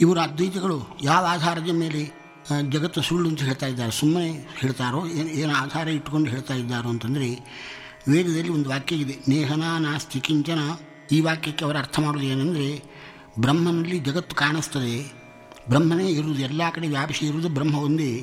ಇವರು ಅದ್ವೈತಿಗಳು ಯಾವ ಆಧಾರದ ಮೇಲೆ ಆ, ಜಗತ್ತು ಸುಳ್ಳು ಅಂತ ಹೇಳ್ತಾ ಇದ್ದಾರೆ ಸುಮ್ಮನೆ ಹೇಳ್ತಾರೋ ಏನು ಏನು ಆಧಾರ ಇಟ್ಕೊಂಡು ಹೇಳ್ತಾ ಇದ್ದಾರೋ ಅಂತಂದರೆ ವೇದದಲ್ಲಿ ಒಂದು ವಾಕ್ಯ ಇದೆ ನೇಹನ ನಾಸ್ತಿ ಕಿಂಚನ ಈ ವಾಕ್ಯಕ್ಕೆ ಅವರ ಅರ್ಥ ಮಾಡೋದು ಏನಂದರೆ ಬ್ರಹ್ಮನಲ್ಲಿ ಜಗತ್ತು ಕಾಣಿಸ್ತದೆ ಬ್ರಹ್ಮನೇ ಇರುವುದು ಎಲ್ಲ ಕಡೆ ವ್ಯಾಪಿಸಿ ಇರುವುದು ಬ್ರಹ್ಮ ಒಂದೇ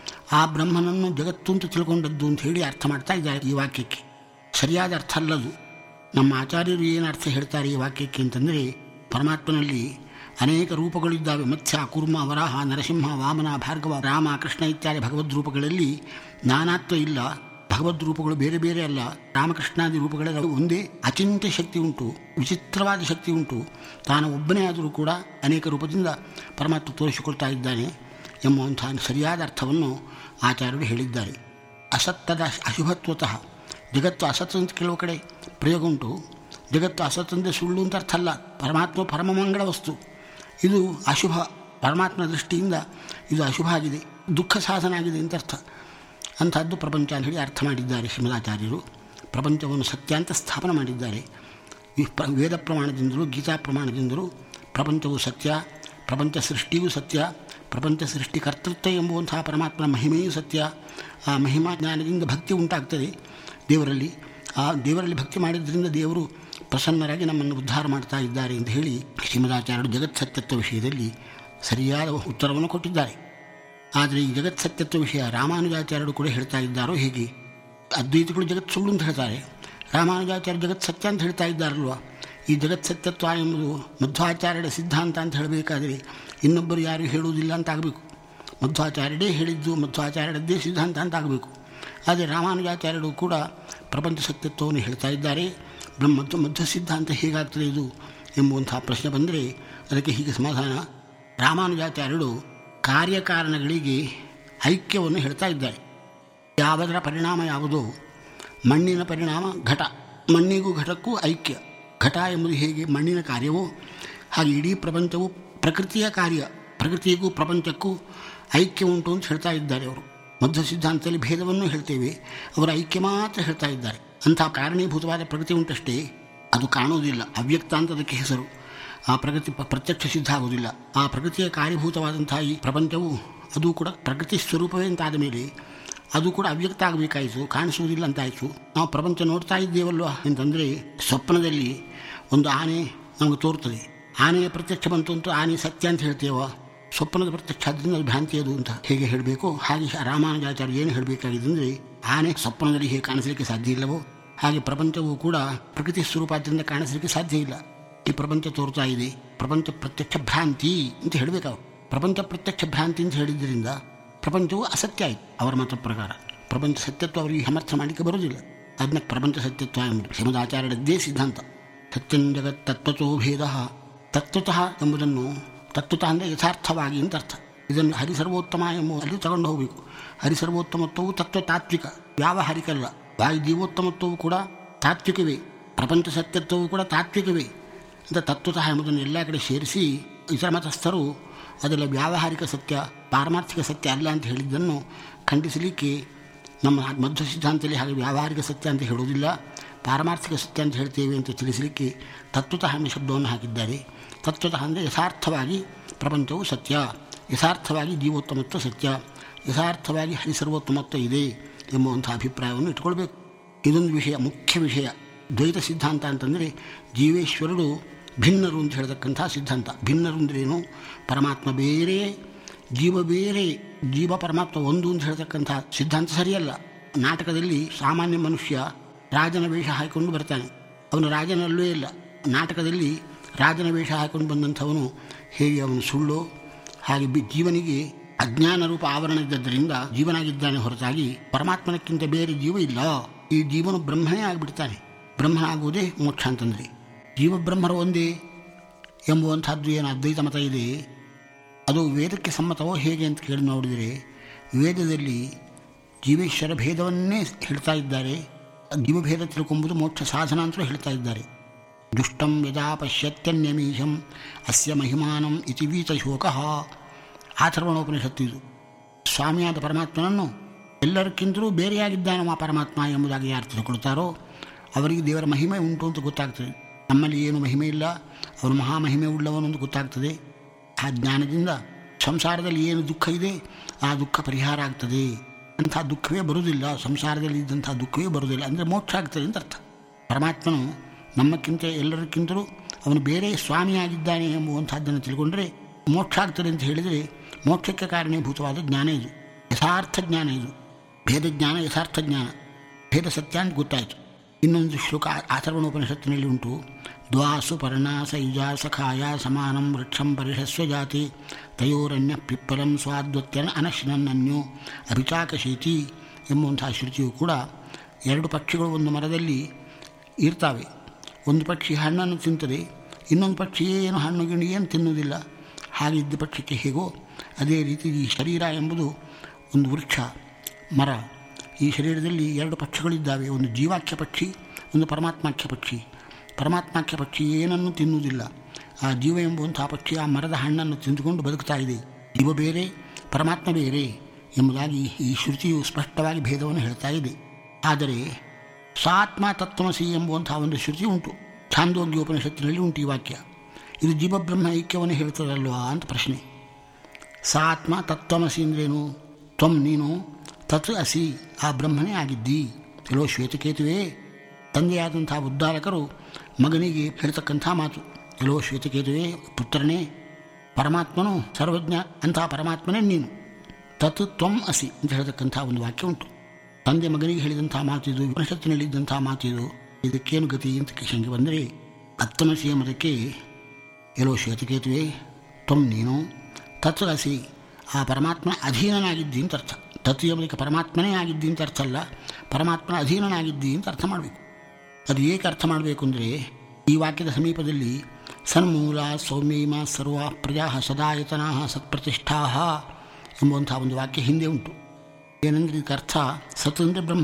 ಆ ಬ್ರಹ್ಮನನ್ನು ಜಗತ್ತು ಅಂತ ತಿಳ್ಕೊಂಡದ್ದು ಅಂತ ಹೇಳಿ ಅರ್ಥ ಮಾಡ್ತಾ ಇದ್ದಾರೆ ಈ ವಾಕ್ಯಕ್ಕೆ ಸರಿಯಾದ ಅರ್ಥ ಅಲ್ಲದು ನಮ್ಮ ಆಚಾರ್ಯರು ಏನು ಅರ್ಥ ಹೇಳ್ತಾರೆ ಈ ವಾಕ್ಯಕ್ಕೆ ಅಂತಂದರೆ ಪರಮಾತ್ಮನಲ್ಲಿ ಅನೇಕ ರೂಪಗಳಿದ್ದಾವೆ ಮತ್ಸ್ಯ ಕುರ್ಮ ವರಾಹ ನರಸಿಂಹ ವಾಮನ ಭಾರ್ಗವ ರಾಮ ಕೃಷ್ಣ ಇತ್ಯಾದಿ ಭಗವದ್ ರೂಪಗಳಲ್ಲಿ ನಾನಾತ್ವ ಇಲ್ಲ ಭಗವದ್ ರೂಪಗಳು ಬೇರೆ ಬೇರೆ ಅಲ್ಲ ರಾಮಕೃಷ್ಣಾದಿ ರೂಪಗಳೆಲ್ಲ ಒಂದೇ ಅಚಿಂತ್ಯ ಶಕ್ತಿ ಉಂಟು ವಿಚಿತ್ರವಾದ ಶಕ್ತಿ ಉಂಟು ತಾನು ಒಬ್ಬನೇ ಆದರೂ ಕೂಡ ಅನೇಕ ರೂಪದಿಂದ ಪರಮಾತ್ಮ ತೋರಿಸಿಕೊಳ್ತಾ ಇದ್ದಾನೆ ಎಂಬುವಂತಹ ಸರಿಯಾದ ಅರ್ಥವನ್ನು ಆಚಾರ್ಯರು ಹೇಳಿದ್ದಾರೆ ಅಸತ್ತದ ಅಶುಭತ್ವತಃ ಜಗತ್ತು ಅಸತ್ ಅಂತ ಕೆಲವು ಕಡೆ ಪ್ರಯೋಗ ಉಂಟು ಜಗತ್ತು ಅಸತ್ ಅಂದರೆ ಸುಳ್ಳು ಅಂತ ಅರ್ಥ ಅಲ್ಲ ಪರಮಾತ್ಮ ಪರಮಮಂಗಳ ವಸ್ತು ಇದು ಅಶುಭ ಪರಮಾತ್ಮನ ದೃಷ್ಟಿಯಿಂದ ಇದು ಅಶುಭ ಆಗಿದೆ ದುಃಖ ಸಾಧನ ಆಗಿದೆ ಅಂತ ಅರ್ಥ ಅಂಥದ್ದು ಪ್ರಪಂಚ ಅಂತ ಹೇಳಿ ಅರ್ಥ ಮಾಡಿದ್ದಾರೆ ಶ್ರೀಮದಾಚಾರ್ಯರು ಪ್ರಪಂಚವನ್ನು ಸತ್ಯ ಅಂತ ಸ್ಥಾಪನೆ ಮಾಡಿದ್ದಾರೆ ಈ ಪ್ರ ವೇದ ಪ್ರಮಾಣದಿಂದಲೂ ಗೀತಾ ಪ್ರಮಾಣದಿಂದಲೂ ಪ್ರಪಂಚವು ಸತ್ಯ ಪ್ರಪಂಚ ಸೃಷ್ಟಿಯೂ ಸತ್ಯ ಪ್ರಪಂಚ ಸೃಷ್ಟಿಕರ್ತೃತ್ವ ಎಂಬುವಂತಹ ಪರಮಾತ್ಮನ ಮಹಿಮೆಯೂ ಸತ್ಯ ಆ ಮಹಿಮಾ ಜ್ಞಾನದಿಂದ ಭಕ್ತಿ ಉಂಟಾಗ್ತದೆ ದೇವರಲ್ಲಿ ಆ ದೇವರಲ್ಲಿ ಭಕ್ತಿ ಮಾಡಿದ್ರಿಂದ ದೇವರು ಪ್ರಸನ್ನರಾಗಿ ನಮ್ಮನ್ನು ಉದ್ಧಾರ ಮಾಡ್ತಾ ಇದ್ದಾರೆ ಎಂದು ಹೇಳಿ ಶ್ರೀಮದಾಚಾರ್ಯರು ಜಗತ್ ಸತ್ಯತ್ವ ವಿಷಯದಲ್ಲಿ ಸರಿಯಾದ ಉತ್ತರವನ್ನು ಕೊಟ್ಟಿದ್ದಾರೆ ಆದರೆ ಈ ಜಗತ್ ಸತ್ಯತ್ವ ವಿಷಯ ರಾಮಾನುಜಾಚಾರ್ಯರು ಕೂಡ ಹೇಳ್ತಾ ಇದ್ದಾರೋ ಹೇಗೆ ಅದ್ವೈತಿಗಳು ಜಗತ್ ಸುಳ್ಳು ಅಂತ ಹೇಳ್ತಾರೆ ರಾಮಾನುಜಾಚಾರ್ಯ ಜಗತ್ ಸತ್ಯ ಅಂತ ಹೇಳ್ತಾ ಇದ್ದಾರಲ್ವ ಈ ಜಗತ್ ಸತ್ಯತ್ವ ಎಂಬುದು ಮಧ್ವಾಚಾರ್ಯರ ಸಿದ್ಧಾಂತ ಅಂತ ಹೇಳಬೇಕಾದರೆ ಇನ್ನೊಬ್ಬರು ಯಾರು ಹೇಳುವುದಿಲ್ಲ ಅಂತ ಆಗಬೇಕು ಮಧ್ವಾಚಾರ್ಯರೇ ಹೇಳಿದ್ದು ಮಧ್ವಾಚಾರ್ಯರದ್ದೇ ಸಿದ್ಧಾಂತ ಅಂತ ಆಗಬೇಕು ಆದರೆ ರಾಮಾನುಜಾಚಾರ್ಯರು ಕೂಡ ಪ್ರಪಂಚ ಸತ್ಯತ್ವವನ್ನು ಹೇಳ್ತಾ ಇದ್ದಾರೆ ಬ್ರಹ್ಮ ಮಧ್ವ ಮಧ್ವ ಸಿದ್ಧಾಂತ ಹೇಗಾಗ್ತದೆ ಇದು ಎಂಬುವಂತಹ ಪ್ರಶ್ನೆ ಬಂದರೆ ಅದಕ್ಕೆ ಹೀಗೆ ಸಮಾಧಾನ ರಾಮಾನುಜಾಚಾರ್ಯರು ಕಾರ್ಯಕಾರಣಗಳಿಗೆ ಐಕ್ಯವನ್ನು ಹೇಳ್ತಾ ಇದ್ದಾರೆ ಯಾವುದರ ಪರಿಣಾಮ ಯಾವುದೋ ಮಣ್ಣಿನ ಪರಿಣಾಮ ಘಟ ಮಣ್ಣಿಗೂ ಘಟಕ್ಕೂ ಐಕ್ಯ ಘಟ ಎಂಬುದು ಹೇಗೆ ಮಣ್ಣಿನ ಕಾರ್ಯವೋ ಹಾಗೆ ಇಡೀ ಪ್ರಪಂಚವು ಪ್ರಕೃತಿಯ ಕಾರ್ಯ ಪ್ರಕೃತಿಗೂ ಪ್ರಪಂಚಕ್ಕೂ ಐಕ್ಯ ಉಂಟು ಅಂತ ಹೇಳ್ತಾ ಇದ್ದಾರೆ ಅವರು ಮಧ್ವ ಸಿದ್ಧಾಂತದಲ್ಲಿ ಭೇದವನ್ನು ಹೇಳ್ತೇವೆ ಅವರ ಐಕ್ಯ ಮಾತ್ರ ಹೇಳ್ತಾ ಇದ್ದಾರೆ ಅಂಥ ಕಾರಣೀಭೂತವಾದ ಪ್ರಗತಿ ಉಂಟಷ್ಟೇ ಅದು ಕಾಣುವುದಿಲ್ಲ ಅವ್ಯಕ್ತ ಅಂತ ಅದಕ್ಕೆ ಹೆಸರು ಆ ಪ್ರಗತಿ ಪ- ಪ್ರತ್ಯಕ್ಷ ಸಿದ್ಧ ಆಗುವುದಿಲ್ಲ ಆ ಪ್ರಕೃತಿಯ ಕಾರ್ಯಭೂತವಾದಂತಹ ಈ ಪ್ರಪಂಚವು ಅದು ಕೂಡ ಪ್ರಕೃತಿ ಸ್ವರೂಪವೇ ಅಂತಾದ ಮೇಲೆ ಅದು ಕೂಡ ಅವ್ಯಕ್ತ ಆಗಬೇಕಾಯಿತು ಕಾಣಿಸುವುದಿಲ್ಲ ಅಂತಾಯಿತು ನಾವು ಪ್ರಪಂಚ ನೋಡ್ತಾ ಇದ್ದೇವಲ್ವಾ ಅಂತಂದರೆ ಸ್ವಪ್ನದಲ್ಲಿ ಒಂದು ಆನೆ ನಮಗೆ ತೋರ್ತದೆ ಆನೆಯ ಪ್ರತ್ಯಕ್ಷ ಬಂತು ಅಂತ ಆನೆ ಸತ್ಯ ಅಂತ ಹೇಳ್ತೇವ ಸ್ವಪ್ನದ ಪ್ರತ್ಯಕ್ಷ ಆದ್ದರಿಂದ ಅದು ಭ್ರಾಂತಿ ಅದು ಅಂತ ಹೇಗೆ ಹೇಳಬೇಕು ಹಾಗೆ ರಾಮಾನುಜಾಚಾರ್ಯ ಏನು ಹೇಳಬೇಕಾಗಿದೆ ಅಂದರೆ ಆನೆ ಸ್ವಪ್ನದಲ್ಲಿ ಹೇಗೆ ಕಾಣಿಸಲಿಕ್ಕೆ ಸಾಧ್ಯ ಇಲ್ಲವೋ ಹಾಗೆ ಪ್ರಪಂಚವೂ ಕೂಡ ಪ್ರಕೃತಿ ಸ್ವರೂಪಾದ್ರಿಂದ ಕಾಣಿಸಲಿಕ್ಕೆ ಸಾಧ್ಯ ಇಲ್ಲ ಈ ಪ್ರಪಂಚ ತೋರ್ತಾ ಇದೆ ಪ್ರಪಂಚ ಪ್ರತ್ಯಕ್ಷ ಭ್ರಾಂತಿ ಅಂತ ಹೇಳಬೇಕು ಪ್ರಪಂಚ ಪ್ರತ್ಯಕ್ಷ ಭ್ರಾಂತಿ ಅಂತ ಹೇಳಿದ್ರಿಂದ ಪ್ರಪಂಚವು ಅಸತ್ಯ ಆಯಿತು ಅವರ ಮತ ಪ್ರಕಾರ ಪ್ರಪಂಚ ಸತ್ಯತ್ವ ಅವರಿಗೆ ಸಮರ್ಥ ಮಾಡಲಿಕ್ಕೆ ಬರುವುದಿಲ್ಲ ಅದನ್ನ ಪ್ರಪಂಚ ಸತ್ಯತ್ವ ಎಂಬುದು ಶ್ರೀಮದಾಚಾರ್ಯರದ್ದೇ ಸಿದ್ಧಾಂತ ಸತ್ಯಂ ಜಗತ್ ತತ್ವತೋ ಭೇದ ತತ್ವತಃ ಎಂಬುದನ್ನು ತತ್ವತಃ ಅಂದರೆ ಯಥಾರ್ಥವಾಗಿ ಅಂತ ಅರ್ಥ ಇದನ್ನು ಹರಿಸರ್ವೋತ್ತಮ ಎಂಬುವ ಅಲ್ಲಿ ತಗೊಂಡು ಹೋಗಬೇಕು ಹರಿಸರ್ವೋತ್ತಮತ್ವವು ತತ್ವ ತಾತ್ವಿಕ ವ್ಯಾವಹಾರಿಕಲ್ಲ ವಾಯು ಜೀವೋತ್ತಮತ್ವವು ಕೂಡ ತಾತ್ವಿಕವೇ ಪ್ರಪಂಚ ಸತ್ಯತ್ವವು ಕೂಡ ತಾತ್ವಿಕವೇ ಅಂತ ತತ್ವತಃ ಎಂಬುದನ್ನು ಎಲ್ಲ ಕಡೆ ಸೇರಿಸಿ ಇತರ ಮತಸ್ಥರು ಅದೆಲ್ಲ ವ್ಯಾವಹಾರಿಕ ಸತ್ಯ ಪಾರಮಾರ್ಥಿಕ ಸತ್ಯ ಅಲ್ಲ ಅಂತ ಹೇಳಿದ್ದನ್ನು ಖಂಡಿಸಲಿಕ್ಕೆ ನಮ್ಮ ಮಧ್ವ ಸಿದ್ಧಾಂತದಲ್ಲಿ ಹಾಗೆ ವ್ಯಾವಹಾರಿಕ ಸತ್ಯ ಅಂತ ಹೇಳುವುದಿಲ್ಲ ಪಾರಮಾರ್ಥಿಕ ಸತ್ಯ ಅಂತ ಹೇಳ್ತೇವೆ ಅಂತ ತಿಳಿಸಲಿಕ್ಕೆ ತತ್ವತಃ ಎಂಬ ಶಬ್ದವನ್ನು ಹಾಕಿದ್ದಾರೆ ತತ್ವತಃ ಅಂದರೆ ಯಥಾರ್ಥವಾಗಿ ಪ್ರಪಂಚವು ಸತ್ಯ ಯಥಾರ್ಥವಾಗಿ ಜೀವೋತ್ತಮತ್ವ ಸತ್ಯ ಯಥಾರ್ಥವಾಗಿ ಹರಿಸರ್ವೋತ್ತಮತ್ವ ಇದೆ ಎಂಬುವಂಥ ಅಭಿಪ್ರಾಯವನ್ನು ಇಟ್ಕೊಳ್ಬೇಕು ಇದೊಂದು ವಿಷಯ ಮುಖ್ಯ ವಿಷಯ ದ್ವೈತ ಸಿದ್ಧಾಂತ ಅಂತಂದರೆ ಜೀವೇಶ್ವರರು ಭಿನ್ನರು ಅಂತ ಹೇಳ್ತಕ್ಕಂಥ ಸಿದ್ಧಾಂತ ಭಿನ್ನರು ಅಂದ್ರೇನು ಪರಮಾತ್ಮ ಬೇರೆ ಜೀವ ಬೇರೆ ಜೀವ ಪರಮಾತ್ಮ ಒಂದು ಅಂತ ಹೇಳ್ತಕ್ಕಂಥ ಸಿದ್ಧಾಂತ ಸರಿಯಲ್ಲ ನಾಟಕದಲ್ಲಿ ಸಾಮಾನ್ಯ ಮನುಷ್ಯ ರಾಜನ ವೇಷ ಹಾಕಿಕೊಂಡು ಬರ್ತಾನೆ ಅವನು ರಾಜನಲ್ಲೂ ಇಲ್ಲ ನಾಟಕದಲ್ಲಿ ರಾಜನ ವೇಷ ಹಾಕಿಕೊಂಡು ಬಂದಂಥವನು ಹೇಗೆ ಅವನು ಸುಳ್ಳು ಹಾಗೆ ಬಿ ಜೀವನಿಗೆ ಅಜ್ಞಾನ ರೂಪ ಆವರಣ ಇದ್ದದ್ದರಿಂದ ಜೀವನಾಗಿದ್ದಾನೆ ಹೊರತಾಗಿ ಪರಮಾತ್ಮನಕ್ಕಿಂತ ಬೇರೆ ಜೀವ ಇಲ್ಲ ಈ ಜೀವನು ಬ್ರಹ್ಮನೇ ಆಗಿಬಿಡ್ತಾನೆ ಬ್ರಹ್ಮ ಆಗುವುದೇ ಮೋಕ್ಷ ಅಂತಂದರೆ ಜೀವ ಬ್ರಹ್ಮರು ಒಂದೇ ಎಂಬುವಂಥದ್ದು ಏನು ಅದ್ವೈತ ಮತ ಇದೆ ಅದು ವೇದಕ್ಕೆ ಸಮ್ಮತವೋ ಹೇಗೆ ಅಂತ ಕೇಳಿ ನೋಡಿದರೆ ವೇದದಲ್ಲಿ ಜೀವೇಶ್ವರ ಭೇದವನ್ನೇ ಹೇಳ್ತಾ ಇದ್ದಾರೆ ಜೀವಭೇದ ತಿಳ್ಕೊಂಬುದು ಮೋಕ್ಷ ಸಾಧನ ಅಂತಲೂ ಹೇಳ್ತಾ ಇದ್ದಾರೆ ದುಷ್ಟಂ ಯದಾ ಪಶ್ಯತ್ಯನ್ಯಮೀಶಂ ಅಸ್ಯ ಮಹಿಮಾನಂ ಇತಿ ವೀತಶೋಕಃ ಆಥರ್ವಣೋಪನಿಷತ್ತು ಇದು ಸ್ವಾಮಿಯಾದ ಪರಮಾತ್ಮನನ್ನು ಎಲ್ಲರಿಗಿಂತಲೂ ಬೇರೆಯಾಗಿದ್ದಾನೆ ಆ ಪರಮಾತ್ಮ ಎಂಬುದಾಗಿ ಯಾರು ತಿಳ್ಕೊಳ್ತಾರೋ ಅವರಿಗೆ ದೇವರ ಮಹಿಮೆ ಉಂಟು ಅಂತ ಗೊತ್ತಾಗ್ತದೆ ನಮ್ಮಲ್ಲಿ ಏನು ಮಹಿಮೆ ಇಲ್ಲ ಅವನು ಮಹಾಮಹಿಮೆ ಉಳ್ಳವನು ಅಂತ ಗೊತ್ತಾಗ್ತದೆ ಆ ಜ್ಞಾನದಿಂದ ಸಂಸಾರದಲ್ಲಿ ಏನು ದುಃಖ ಇದೆ ಆ ದುಃಖ ಪರಿಹಾರ ಆಗ್ತದೆ ಅಂಥ ದುಃಖವೇ ಬರುವುದಿಲ್ಲ ಸಂಸಾರದಲ್ಲಿ ಇದ್ದಂಥ ದುಃಖವೇ ಬರುವುದಿಲ್ಲ ಅಂದರೆ ಮೋಕ್ಷ ಆಗ್ತದೆ ಅಂತ ಅರ್ಥ ಪರಮಾತ್ಮನು ನಮ್ಮಕ್ಕಿಂತ ಎಲ್ಲರಿಗಿಂತಲೂ ಅವನು ಬೇರೆ ಸ್ವಾಮಿಯಾಗಿದ್ದಾನೆ ಎಂಬುವಂಥದ್ದನ್ನು ತಿಳ್ಕೊಂಡ್ರೆ ಮೋಕ್ಷ ಆಗ್ತದೆ ಅಂತ ಹೇಳಿದರೆ ಮೋಕ್ಷಕ್ಕೆ ಕಾರಣೀಭೂತವಾದ ಜ್ಞಾನ ಇದು ಯಥಾರ್ಥ ಜ್ಞಾನ ಇದು ಭೇದ ಜ್ಞಾನ ಯಥಾರ್ಥ ಜ್ಞಾನ ಭೇದ ಸತ್ಯ ಅಂತ ಗೊತ್ತಾಯಿತು ಇನ್ನೊಂದು ಶ್ಲೋಕ ಅಥರ್ವಣೋಪನಿಷತ್ತಿನಲ್ಲಿ ಉಂಟು ದ್ವಾಸು ಪರ್ಣಾಸ ಯುಜಾ ಸಖಾಯ ಸಮಾನಂ ವೃಕ್ಷಂ ಪರಿಷಸ್ವ ಜಾತಿ ತಯೋರನ್ಯ ಪಿಪ್ಪಲಂ ಸ್ವಾದ್ವತ್ಯನ ಅನಶ್ನನ್ನನ್ಯೋ ಅಭಿಚಾಕಶೀತಿ ಎಂಬುವಂಥ ಶ್ರುತಿಯು ಕೂಡ ಎರಡು ಪಕ್ಷಿಗಳು ಒಂದು ಮರದಲ್ಲಿ ಇರ್ತಾವೆ ಒಂದು ಪಕ್ಷಿ ಹಣ್ಣನ್ನು ತಿಂತದೆ ಇನ್ನೊಂದು ಪಕ್ಷಿ ಏನು ಹಣ್ಣು ಗಿಣ್ಣು ಏನು ತಿನ್ನುವುದಿಲ್ಲ ಹಾಗಿದ್ದ ಪಕ್ಷಕ್ಕೆ ಹೇಗೋ ಅದೇ ರೀತಿ ಈ ಶರೀರ ಎಂಬುದು ಒಂದು ವೃಕ್ಷ ಮರ ಈ ಶರೀರದಲ್ಲಿ ಎರಡು ಪಕ್ಷಿಗಳಿದ್ದಾವೆ ಒಂದು ಜೀವಾಖ್ಯ ಪಕ್ಷಿ ಒಂದು ಪರಮಾತ್ಮಾಖ್ಯ ಪಕ್ಷಿ ಪರಮಾತ್ಮಾಖ್ಯ ಪಕ್ಷಿ ಏನನ್ನು ತಿನ್ನುವುದಿಲ್ಲ ಆ ಜೀವ ಎಂಬುವಂಥ ಪಕ್ಷಿ ಆ ಮರದ ಹಣ್ಣನ್ನು ತಿಂದುಕೊಂಡು ಬದುಕ್ತಾ ಇದೆ ಜೀವ ಬೇರೆ ಪರಮಾತ್ಮ ಬೇರೆ ಎಂಬುದಾಗಿ ಈ ಶ್ರುತಿಯು ಸ್ಪಷ್ಟವಾಗಿ ಭೇದವನ್ನು ಹೇಳ್ತಾ ಇದೆ ಆದರೆ ಸಾತ್ಮ ತತ್ವಮಸಿ ಎಂಬುವಂಥ ಒಂದು ಶ್ರುತಿ ಉಂಟು ಛಾಂದೋಗ್ಯೋಪನಿಷತ್ತಿನಲ್ಲಿ ಉಂಟು ಈ ವಾಕ್ಯ ಇದು ಜೀವಬ್ರಹ್ಮ ಐಕ್ಯವನ್ನು ಹೇಳ್ತದಲ್ವಾ ಅಂತ ಪ್ರಶ್ನೆ ಸಾತ್ಮ ತತ್ವಮಸಿ ಅಂದ್ರೇನು ತ್ವಂ ನೀನು ತತ್ ಅಸಿ ಆ ಬ್ರಹ್ಮನೇ ಆಗಿದ್ದಿ ಕೆಲವು ಶ್ವೇತಕೇತುವೆ ತಂದೆಯಾದಂಥ ಉದ್ಧಾರಕರು ಮಗನಿಗೆ ಹೇಳ್ತಕ್ಕಂಥ ಮಾತು ಕೆಲವು ಶ್ವೇತಕೇತುವೆ ಪುತ್ರನೇ ಪರಮಾತ್ಮನು ಸರ್ವಜ್ಞ ಅಂತಹ ಪರಮಾತ್ಮನೇ ನೀನು ತತ್ ತ್ವಂ ಅಸಿ ಅಂತ ಹೇಳ್ತಕ್ಕಂಥ ಒಂದು ವಾಕ್ಯ ಉಂಟು ತಂದೆ ಮಗನಿಗೆ ಹೇಳಿದಂಥ ಮಾತಿದು ಉಪನಿಷತ್ತಿನಲ್ಲಿದ್ದಂಥ ಮಾತಿದು ಇದಕ್ಕೇನು ಗತಿ ಅಂತ ಶಂಕೆ ಬಂದರೆ ಹತ್ತಮಸಿ ಎಂಬುದಕ್ಕೆ ಎಲ್ಲೋ ಶ್ವೇತಕೇತುವೆ ತ್ವಂ ನೀನು ತತ್ ಅಸಿ ಆ ಪರಮಾತ್ಮನ ಅಧೀನನಾಗಿದ್ದಿ ಅಂತ ಅರ್ಥ ತತ್ ಎಂಬುದಕ್ಕೆ ಪರಮಾತ್ಮನೇ ಆಗಿದ್ದಿ ಅಂತ ಅರ್ಥ ಅಲ್ಲ ಪರಮಾತ್ಮನ ಅಧೀನನಾಗಿದ್ದಿ ಅಂತ ಅರ್ಥ ಮಾಡಬೇಕು ಅದು ಏಕೆ ಅರ್ಥ ಮಾಡಬೇಕು ಅಂದರೆ ಈ ವಾಕ್ಯದ ಸಮೀಪದಲ್ಲಿ ಸನ್ಮೂಲ ಸೌಮ್ಯಮ ಸರ್ವ ಪ್ರಜಾ ಸದಾಯತನಾ ಸತ್ಪ್ರತಿಷ್ಠಾ ಎಂಬುವಂಥ ಒಂದು ವಾಕ್ಯ ಹಿಂದೆ ಉಂಟು ಏನಂದ್ರೆ ಇದಕ್ಕೆ ಅರ್ಥ ಸತ್ ಅಂದರೆ ಬ್ರಹ್ಮ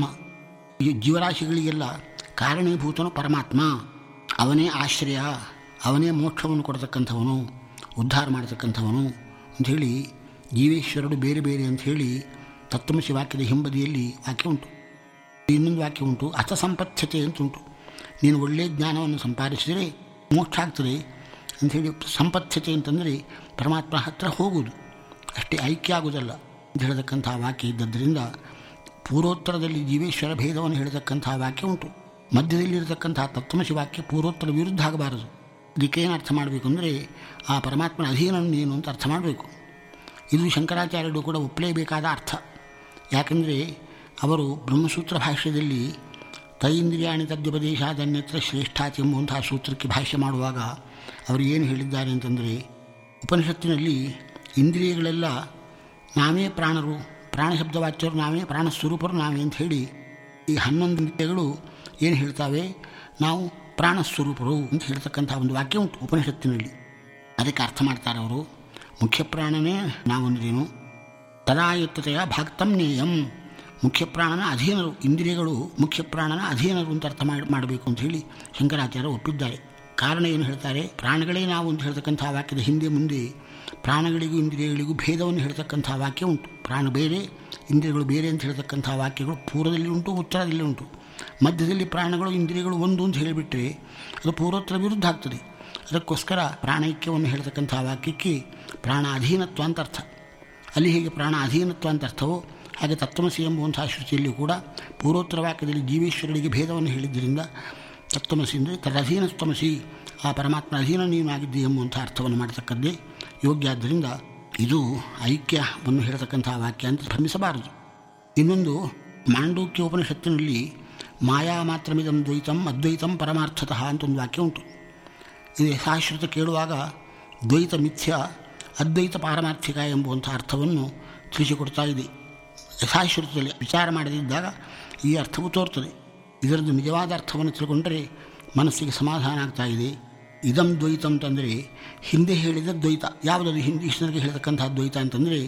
ಈ ಜೀವರಾಶಿಗಳಿಗೆಲ್ಲ ಕಾರಣೀಭೂತನು ಪರಮಾತ್ಮ ಅವನೇ ಆಶ್ರಯ ಅವನೇ ಮೋಕ್ಷವನ್ನು ಕೊಡತಕ್ಕಂಥವನು ಉದ್ಧಾರ ಮಾಡತಕ್ಕಂಥವನು ಅಂಥೇಳಿ ಜೀವೇಶ್ವರರು ಬೇರೆ ಬೇರೆ ಅಂಥೇಳಿ ತತ್ವಮಸಿ ವಾಕ್ಯದ ಹಿಂಬದಿಯಲ್ಲಿ ವಾಕ್ಯ ಉಂಟು ಇನ್ನೊಂದು ವಾಕ್ಯ ಉಂಟು ಅಥ ಸಂಪತ್ಯತೆ ಅಂತ ಉಂಟು ನೀನು ಒಳ್ಳೆಯ ಜ್ಞಾನವನ್ನು ಸಂಪಾದಿಸಿದರೆ ಮೋಕ್ಷ ಆಗ್ತದೆ ಅಂಥೇಳಿ ಸಂಪತ್ಯತೆ ಅಂತಂದರೆ ಪರಮಾತ್ಮ ಹತ್ರ ಹೋಗುವುದು ಅಷ್ಟೇ ಐಕ್ಯ ಆಗುವುದಲ್ಲ ಅಂತ ಹೇಳತಕ್ಕಂಥ ವಾಕ್ಯ ಇದ್ದದ್ದರಿಂದ ಪೂರ್ವೋತ್ತರದಲ್ಲಿ ಜೀವೇಶ್ವರ ಭೇದವನ್ನು ಹೇಳತಕ್ಕಂಥ ವಾಕ್ಯ ಉಂಟು ಮಧ್ಯದಲ್ಲಿರತಕ್ಕಂಥ ತತ್ವಮಸಿ ವಾಕ್ಯ ಪೂರ್ವೋತ್ತರ ವಿರುದ್ಧ ಆಗಬಾರದು ಇದಕ್ಕೇನು ಅರ್ಥ ಮಾಡಬೇಕು ಅಂದರೆ ಆ ಪರಮಾತ್ಮನ ಅಧೀನ ನೀನು ಅಂತ ಅರ್ಥ ಮಾಡಬೇಕು ಇದು ಶಂಕರಾಚಾರ್ಯರು ಕೂಡ ಒಪ್ಪಲೇಬೇಕಾದ ಅರ್ಥ ಯಾಕಂದರೆ ಅವರು ಬ್ರಹ್ಮಸೂತ್ರ ಭಾಷ್ಯದಲ್ಲಿ ತೈಂದ್ರಿಯಾಣಿ ತದ್ಯುಪದೇಶಾದನ್ಯತ್ರ ಶ್ರೇಷ್ಠಾತಿ ಎಂಬುವಂತಹ ಸೂತ್ರಕ್ಕೆ ಭಾಷ್ಯ ಮಾಡುವಾಗ ಅವರು ಏನು ಹೇಳಿದ್ದಾರೆ ಅಂತಂದರೆ ಉಪನಿಷತ್ತಿನಲ್ಲಿ ಇಂದ್ರಿಯಗಳೆಲ್ಲ ನಾವೇ ಪ್ರಾಣರು ಪ್ರಾಣಶಬ್ದವಾಚ್ಯರು ನಾವೇ ಪ್ರಾಣಸ್ವರೂಪರು ನಾವೇ ಅಂತ ಹೇಳಿ ಈ ಹನ್ನೊಂದು ಇಂದ್ರಿಯಗಳು ಏನು ಹೇಳ್ತಾವೆ ನಾವು ಪ್ರಾಣಸ್ವರೂಪರು ಅಂತ ಹೇಳ್ತಕ್ಕಂಥ ಒಂದು ವಾಕ್ಯ ಉಂಟು ಉಪನಿಷತ್ತಿನಲ್ಲಿ ಅದಕ್ಕೆ ಅರ್ಥ ಮಾಡ್ತಾರೆ ಅವರು ಮುಖ್ಯ ಪ್ರಾಣನೇ ನಾವಂದ್ರೇನು ತದಾಯುಕ್ತತೆಯ ಭಕ್ತಂ ನೇಯಂ ಮುಖ್ಯ ಪ್ರಾಣನ ಅಧೀನರು ಇಂದ್ರಿಯಗಳು ಮುಖ್ಯ ಪ್ರಾಣನ ಅಧೀನರು ಅಂತ ಅರ್ಥ ಮಾಡಿ ಮಾಡಬೇಕು ಅಂತ ಹೇಳಿ ಶಂಕರಾಚಾರ್ಯ ಒಪ್ಪಿದ್ದಾರೆ ಕಾರಣ ಏನು ಹೇಳ್ತಾರೆ ಪ್ರಾಣಗಳೇ ನಾವು ಅಂತ ಹೇಳ್ತಕ್ಕಂಥ ವಾಕ್ಯದ ಹಿಂದೆ ಮುಂದೆ ಪ್ರಾಣಗಳಿಗೂ ಇಂದ್ರಿಯಗಳಿಗೂ ಭೇದವನ್ನು ಹೇಳ್ತಕ್ಕಂಥ ವಾಕ್ಯ ಉಂಟು ಪ್ರಾಣ ಬೇರೆ ಇಂದ್ರಿಯಗಳು ಬೇರೆ ಅಂತ ಹೇಳ್ತಕ್ಕಂಥ ವಾಕ್ಯಗಳು ಪೂರ್ವದಲ್ಲಿ ಉಂಟು ಉತ್ತರದಲ್ಲಿ ಉಂಟು ಮಧ್ಯದಲ್ಲಿ ಪ್ರಾಣಗಳು ಇಂದ್ರಿಯಗಳು ಒಂದು ಅಂತ ಹೇಳಿಬಿಟ್ರೆ ಅದು ಪೂರ್ವೋತ್ತರ ವಿರುದ್ಧ ಆಗ್ತದೆ ಅದಕ್ಕೋಸ್ಕರ ಪ್ರಾಣೈಕ್ಯವನ್ನು ಹೇಳ್ತಕ್ಕಂಥ ವಾಕ್ಯಕ್ಕೆ ಪ್ರಾಣ ಅಧೀನತ್ವ ಅಂತ ಅರ್ಥ ಅಲ್ಲಿ ಹೇಗೆ ಪ್ರಾಣ ಅಧೀನತ್ವ ಅಂತ ಅರ್ಥವೋ ಹಾಗೆ ತತ್ವಮಸಿ ಎಂಬುವಂಥ ಶ್ರುತಿಯಲ್ಲಿ ಕೂಡ ಪೂರ್ವೋತ್ತರ ವಾಕ್ಯದಲ್ಲಿ ಜೀವೇಶ್ವರರಿಗೆ ಭೇದವನ್ನು ಹೇಳಿದ್ದರಿಂದ ತತ್ವಮಸಿ ಅಂದರೆ ತದಧೀನತ್ವಮಸಿ ಆ ಪರಮಾತ್ಮ ಅಧೀನ ನೀನಾಗಿದ್ದಿ ಎಂಬುವಂಥ ಅರ್ಥವನ್ನು ಮಾಡತಕ್ಕದ್ದೇ ಯೋಗ್ಯ ಆದ್ದರಿಂದ ಇದು ಐಕ್ಯವನ್ನು ಹೇಳತಕ್ಕಂಥ ವಾಕ್ಯ ಅಂತ ಭ್ರಮಿಸಬಾರದು ಇನ್ನೊಂದು ಮಾಂಡೂಕ್ಯ ಉಪನಿಷತ್ತಿನಲ್ಲಿ ಮಾಯಾ ಮಾತ್ರಮಿದಂ ದ್ವೈತಂ ಅದ್ವೈತಂ ಪರಮಾರ್ಥತಃ ಅಂತ ಒಂದು ವಾಕ್ಯ ಉಂಟು ಇದು ಯಥಾಶ್ರುತ ಕೇಳುವಾಗ ದ್ವೈತ ಮಿಥ್ಯ ಅದ್ವೈತ ಪಾರಮಾರ್ಥಿಕ ಎಂಬುವಂಥ ಅರ್ಥವನ್ನು ತಿಳಿಸಿಕೊಡ್ತಾ ಇದೆ ಯಥಾಶ್ರುತದಲ್ಲಿ ವಿಚಾರ ಮಾಡದಿದ್ದಾಗ ಈ ಅರ್ಥವು ತೋರ್ತದೆ ಇದರದ್ದು ನಿಜವಾದ ಅರ್ಥವನ್ನು ತಿಳ್ಕೊಂಡರೆ ಮನಸ್ಸಿಗೆ ಸಮಾಧಾನ ಆಗ್ತಾ ಇದೆ ಇದಂ ದ್ವೈತ ಅಂತಂದರೆ ಹಿಂದೆ ಹೇಳಿದ ದ್ವೈತ ಯಾವುದದು ಹಿಂದೀಶ್ವರಿಗೆ ಹೇಳತಕ್ಕಂಥ ದ್ವೈತ ಅಂತಂದರೆ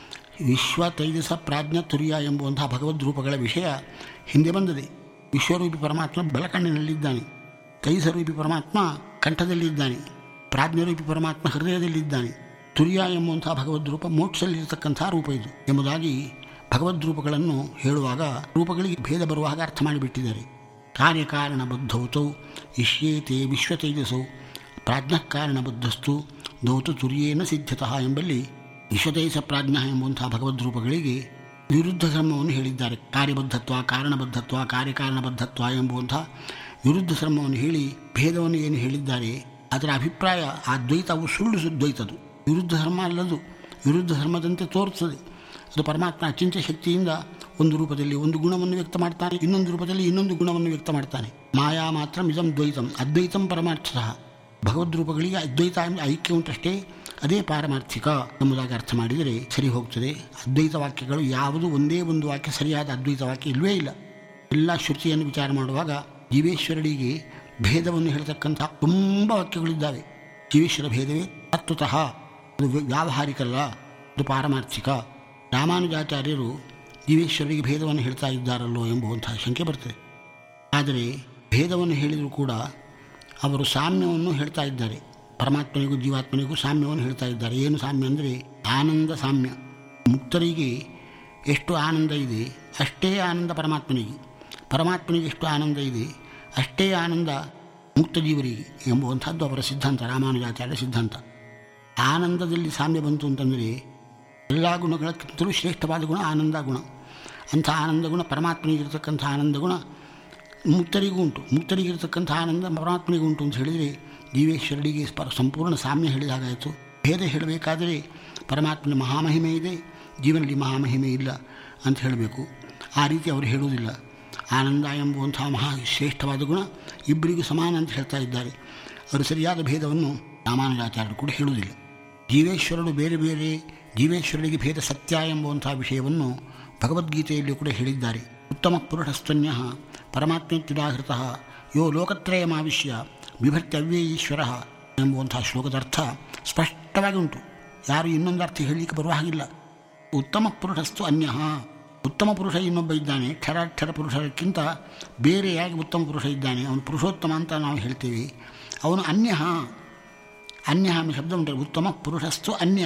ವಿಶ್ವ ತೈಜಸ ಪ್ರಾಜ್ಞ ತುರ್ಯ ಎಂಬುವಂತಹ ಭಗವದ್ ರೂಪಗಳ ವಿಷಯ ಹಿಂದೆ ಬಂದಿದೆ ವಿಶ್ವರೂಪಿ ಪರಮಾತ್ಮ ಬೆಳಕಣ್ಣಿನಲ್ಲಿದ್ದಾನೆ ತೈಜಸರೂಪಿ ಪರಮಾತ್ಮ ಕಂಠದಲ್ಲಿದ್ದಾನೆ ಪ್ರಾಜ್ಞರೂಪಿ ಪರಮಾತ್ಮ ಹೃದಯದಲ್ಲಿದ್ದಾನೆ ತುರ್ಯ ಎಂಬುವಂಥ ಭಗವದ್ ರೂಪ ಮೋಕ್ಷದಲ್ಲಿರತಕ್ಕಂಥ ರೂಪ ಇದು ಎಂಬುದಾಗಿ ಭಗವದ್ ರೂಪಗಳನ್ನು ಹೇಳುವಾಗ ರೂಪಗಳಿಗೆ ಭೇದ ಬರುವಾಗ ಅರ್ಥ ಮಾಡಿಬಿಟ್ಟಿದ್ದಾರೆ ಕಾರ್ಯಕಾರಣ ಬದ್ಧೌತೌ ಇಷ್ಯೇತೆ ವಿಶ್ವತೇಜಸೌ ಪ್ರಾಜ್ಞಃಕಾರಣ ಬದ್ಧಸ್ತು ದೌತು ತುರ್ಯೇನ ಸಿದ್ಧತಃ ಎಂಬಲ್ಲಿ ವಿಶ್ವತೇಶ ಪ್ರಾಜ್ಞ ಎಂಬುವಂತಹ ಭಗವದ್ರೂಪಗಳಿಗೆ ವಿರುದ್ಧ ಧರ್ಮವನ್ನು ಹೇಳಿದ್ದಾರೆ ಕಾರ್ಯಬದ್ಧತ್ವ ಕಾರಣಬದ್ಧತ್ವ ಕಾರ್ಯಕಾರಣಬದ್ಧತ್ವ ಎಂಬುವಂತಹ ವಿರುದ್ಧ ಧರ್ಮವನ್ನು ಹೇಳಿ ಭೇದವನ್ನು ಏನು ಹೇಳಿದ್ದಾರೆ ಅದರ ಅಭಿಪ್ರಾಯ ಆ ದ್ವೈತವು ಸುಳ್ಳು ದ್ವೈತದು ವಿರುದ್ಧ ಧರ್ಮ ಅಲ್ಲದು ವಿರುದ್ಧ ಧರ್ಮದಂತೆ ತೋರುತ್ತದೆ ಅದು ಪರಮಾತ್ಮ ಅಚಿಂತ್ಯ ಶಕ್ತಿಯಿಂದ ಒಂದು ರೂಪದಲ್ಲಿ ಒಂದು ಗುಣವನ್ನು ವ್ಯಕ್ತ ಮಾಡ್ತಾನೆ ಇನ್ನೊಂದು ರೂಪದಲ್ಲಿ ಇನ್ನೊಂದು ಗುಣವನ್ನು ವ್ಯಕ್ತ ಮಾಡ್ತಾನೆ ಮಾಯಾ ಮಾತ್ರ ಇದಂ ದ್ವೈತಂ ಅದ್ವೈತಂ ಪರಮಾರ್ಥತಃ ಭಗವದ್ರೂಪಗಳಿಗೆ ಅದ್ವೈತ ಎಂಬ ಐಕ್ಯ ಉಂಟಷ್ಟೇ ಅದೇ ಪಾರಮಾರ್ಥಿಕ ಎಂಬುದಾಗಿ ಅರ್ಥ ಮಾಡಿದರೆ ಸರಿ ಹೋಗ್ತದೆ ಅದ್ವೈತ ವಾಕ್ಯಗಳು ಯಾವುದು ಒಂದೇ ಒಂದು ವಾಕ್ಯ ಸರಿಯಾದ ಅದ್ವೈತ ವಾಕ್ಯ ಇಲ್ಲವೇ ಇಲ್ಲ ಎಲ್ಲ ಶ್ರುತಿಯನ್ನು ವಿಚಾರ ಮಾಡುವಾಗ ಜೀವೇಶ್ವರರಿಗೆ ಭೇದವನ್ನು ಹೇಳ್ತಕ್ಕಂಥ ತುಂಬ ವಾಕ್ಯಗಳಿದ್ದಾವೆ ಜೀವೇಶ್ವರ ಭೇದವೇ ತತ್ವತಃ ಅದು ವ್ಯಾವಹಾರಿಕಲ್ಲ ಅದು ಪಾರಮಾರ್ಥಿಕ ರಾಮಾನುಜಾಚಾರ್ಯರು ಜೀವೇಶ್ವರರಿಗೆ ಭೇದವನ್ನು ಹೇಳ್ತಾ ಇದ್ದಾರಲ್ಲೋ ಎಂಬುವಂತಹ ಶಂಕೆ ಬರ್ತದೆ ಆದರೆ ಭೇದವನ್ನು ಹೇಳಿದರೂ ಕೂಡ ಅವರು ಸಾಮ್ಯವನ್ನು ಹೇಳ್ತಾ ಇದ್ದಾರೆ ಪರಮಾತ್ಮನಿಗೂ ಜೀವಾತ್ಮನಿಗೂ ಸಾಮ್ಯವನ್ನು ಹೇಳ್ತಾ ಇದ್ದಾರೆ ಏನು ಸಾಮ್ಯ ಅಂದರೆ ಆನಂದ ಸಾಮ್ಯ ಮುಕ್ತರಿಗೆ ಎಷ್ಟು ಆನಂದ ಇದೆ ಅಷ್ಟೇ ಆನಂದ ಪರಮಾತ್ಮನಿಗೆ ಪರಮಾತ್ಮನಿಗೆ ಎಷ್ಟು ಆನಂದ ಇದೆ ಅಷ್ಟೇ ಆನಂದ ಮುಕ್ತ ಜೀವರಿಗೆ ಎಂಬುವಂಥದ್ದು ಅವರ ಸಿದ್ಧಾಂತ ರಾಮಾನುಜಾಚಾರ್ಯ ಸಿದ್ಧಾಂತ ಆನಂದದಲ್ಲಿ ಸಾಮ್ಯ ಬಂತು ಅಂತಂದರೆ ಎಲ್ಲ ಗುಣಗಳಕ್ಕಿಂತಲೂ ಶ್ರೇಷ್ಠವಾದ ಗುಣ ಆನಂದ ಗುಣ ಅಂಥ ಆನಂದ ಗುಣ ಪರಮಾತ್ಮನಿಗಿರ್ತಕ್ಕಂಥ ಆನಂದ ಗುಣ ಮುಕ್ತರಿಗೂ ಉಂಟು ಮುಕ್ತರಿಗಿರ್ತಕ್ಕಂಥ ಆನಂದ ಪರಮಾತ್ಮನಿಗೂ ಉಂಟು ಅಂತ ಹೇಳಿದರೆ ಜೀವೇಶ್ವರರಿಗೆ ಸ್ಪ ಸಂಪೂರ್ಣ ಸಾಮ್ಯ ಹೇಳಿದ ಹಾಗಾಯಿತು ಭೇದ ಹೇಳಬೇಕಾದರೆ ಪರಮಾತ್ಮನ ಮಹಾಮಹಿಮೆ ಇದೆ ಜೀವನದಲ್ಲಿ ಮಹಾಮಹಿಮೆ ಇಲ್ಲ ಅಂತ ಹೇಳಬೇಕು ಆ ರೀತಿ ಅವರು ಹೇಳುವುದಿಲ್ಲ ಆನಂದ ಎಂಬುವಂಥ ಮಹಾ ಶ್ರೇಷ್ಠವಾದ ಗುಣ ಇಬ್ಬರಿಗೂ ಸಮಾನ ಅಂತ ಹೇಳ್ತಾ ಇದ್ದಾರೆ ಅವರು ಸರಿಯಾದ ಭೇದವನ್ನು ರಾಮಾನುಜಾಚಾರ್ಯರು ಕೂಡ ಹೇಳುವುದಿಲ್ಲ ಜೀವೇಶ್ವರರು ಬೇರೆ ಬೇರೆ ಜೀವೇಶ್ವರರಿಗೆ ಭೇದ ಸತ್ಯ ಎಂಬುವಂಥ ವಿಷಯವನ್ನು ಭಗವದ್ಗೀತೆಯಲ್ಲಿ ಕೂಡ ಹೇಳಿದ್ದಾರೆ ಉತ್ತಮ ಪುರುಷಸ್ತನ್ಯ ಪರಮಾತ್ಮೇತ್ಯುದಾಹೃತ ಯೋ ಲೋಕತ್ರಯಮಾವಿಶ್ಯ ಬಿಭರ್ತ್ಯವ್ಯೇ ಈಶ್ವರ ಎಂಬುವಂಥ ಶ್ಲೋಕದ ಅರ್ಥ ಸ್ಪಷ್ಟವಾಗಿ ಉಂಟು ಯಾರು ಇನ್ನೊಂದು ಅರ್ಥ ಹೇಳಲಿಕ್ಕೆ ಬರುವ ಹಾಗಿಲ್ಲ ಉತ್ತಮ ಪುರುಷಸ್ತು ಅನ್ಯ ಉತ್ತಮ ಪುರುಷ ಇನ್ನೊಬ್ಬ ಇದ್ದಾನೆ ಕ್ಷರಾಕ್ಷರ ಪುರುಷಕ್ಕಿಂತ ಬೇರೆಯಾಗಿ ಉತ್ತಮ ಪುರುಷ ಇದ್ದಾನೆ ಅವನು ಪುರುಷೋತ್ತಮ ಅಂತ ನಾವು ಹೇಳ್ತೇವೆ ಅವನು ಅನ್ಯ ಅನ್ಯ ಎಂಬ ಶಬ್ದ ಉಂಟು ಉತ್ತಮ ಪುರುಷಸ್ತು ಅನ್ಯ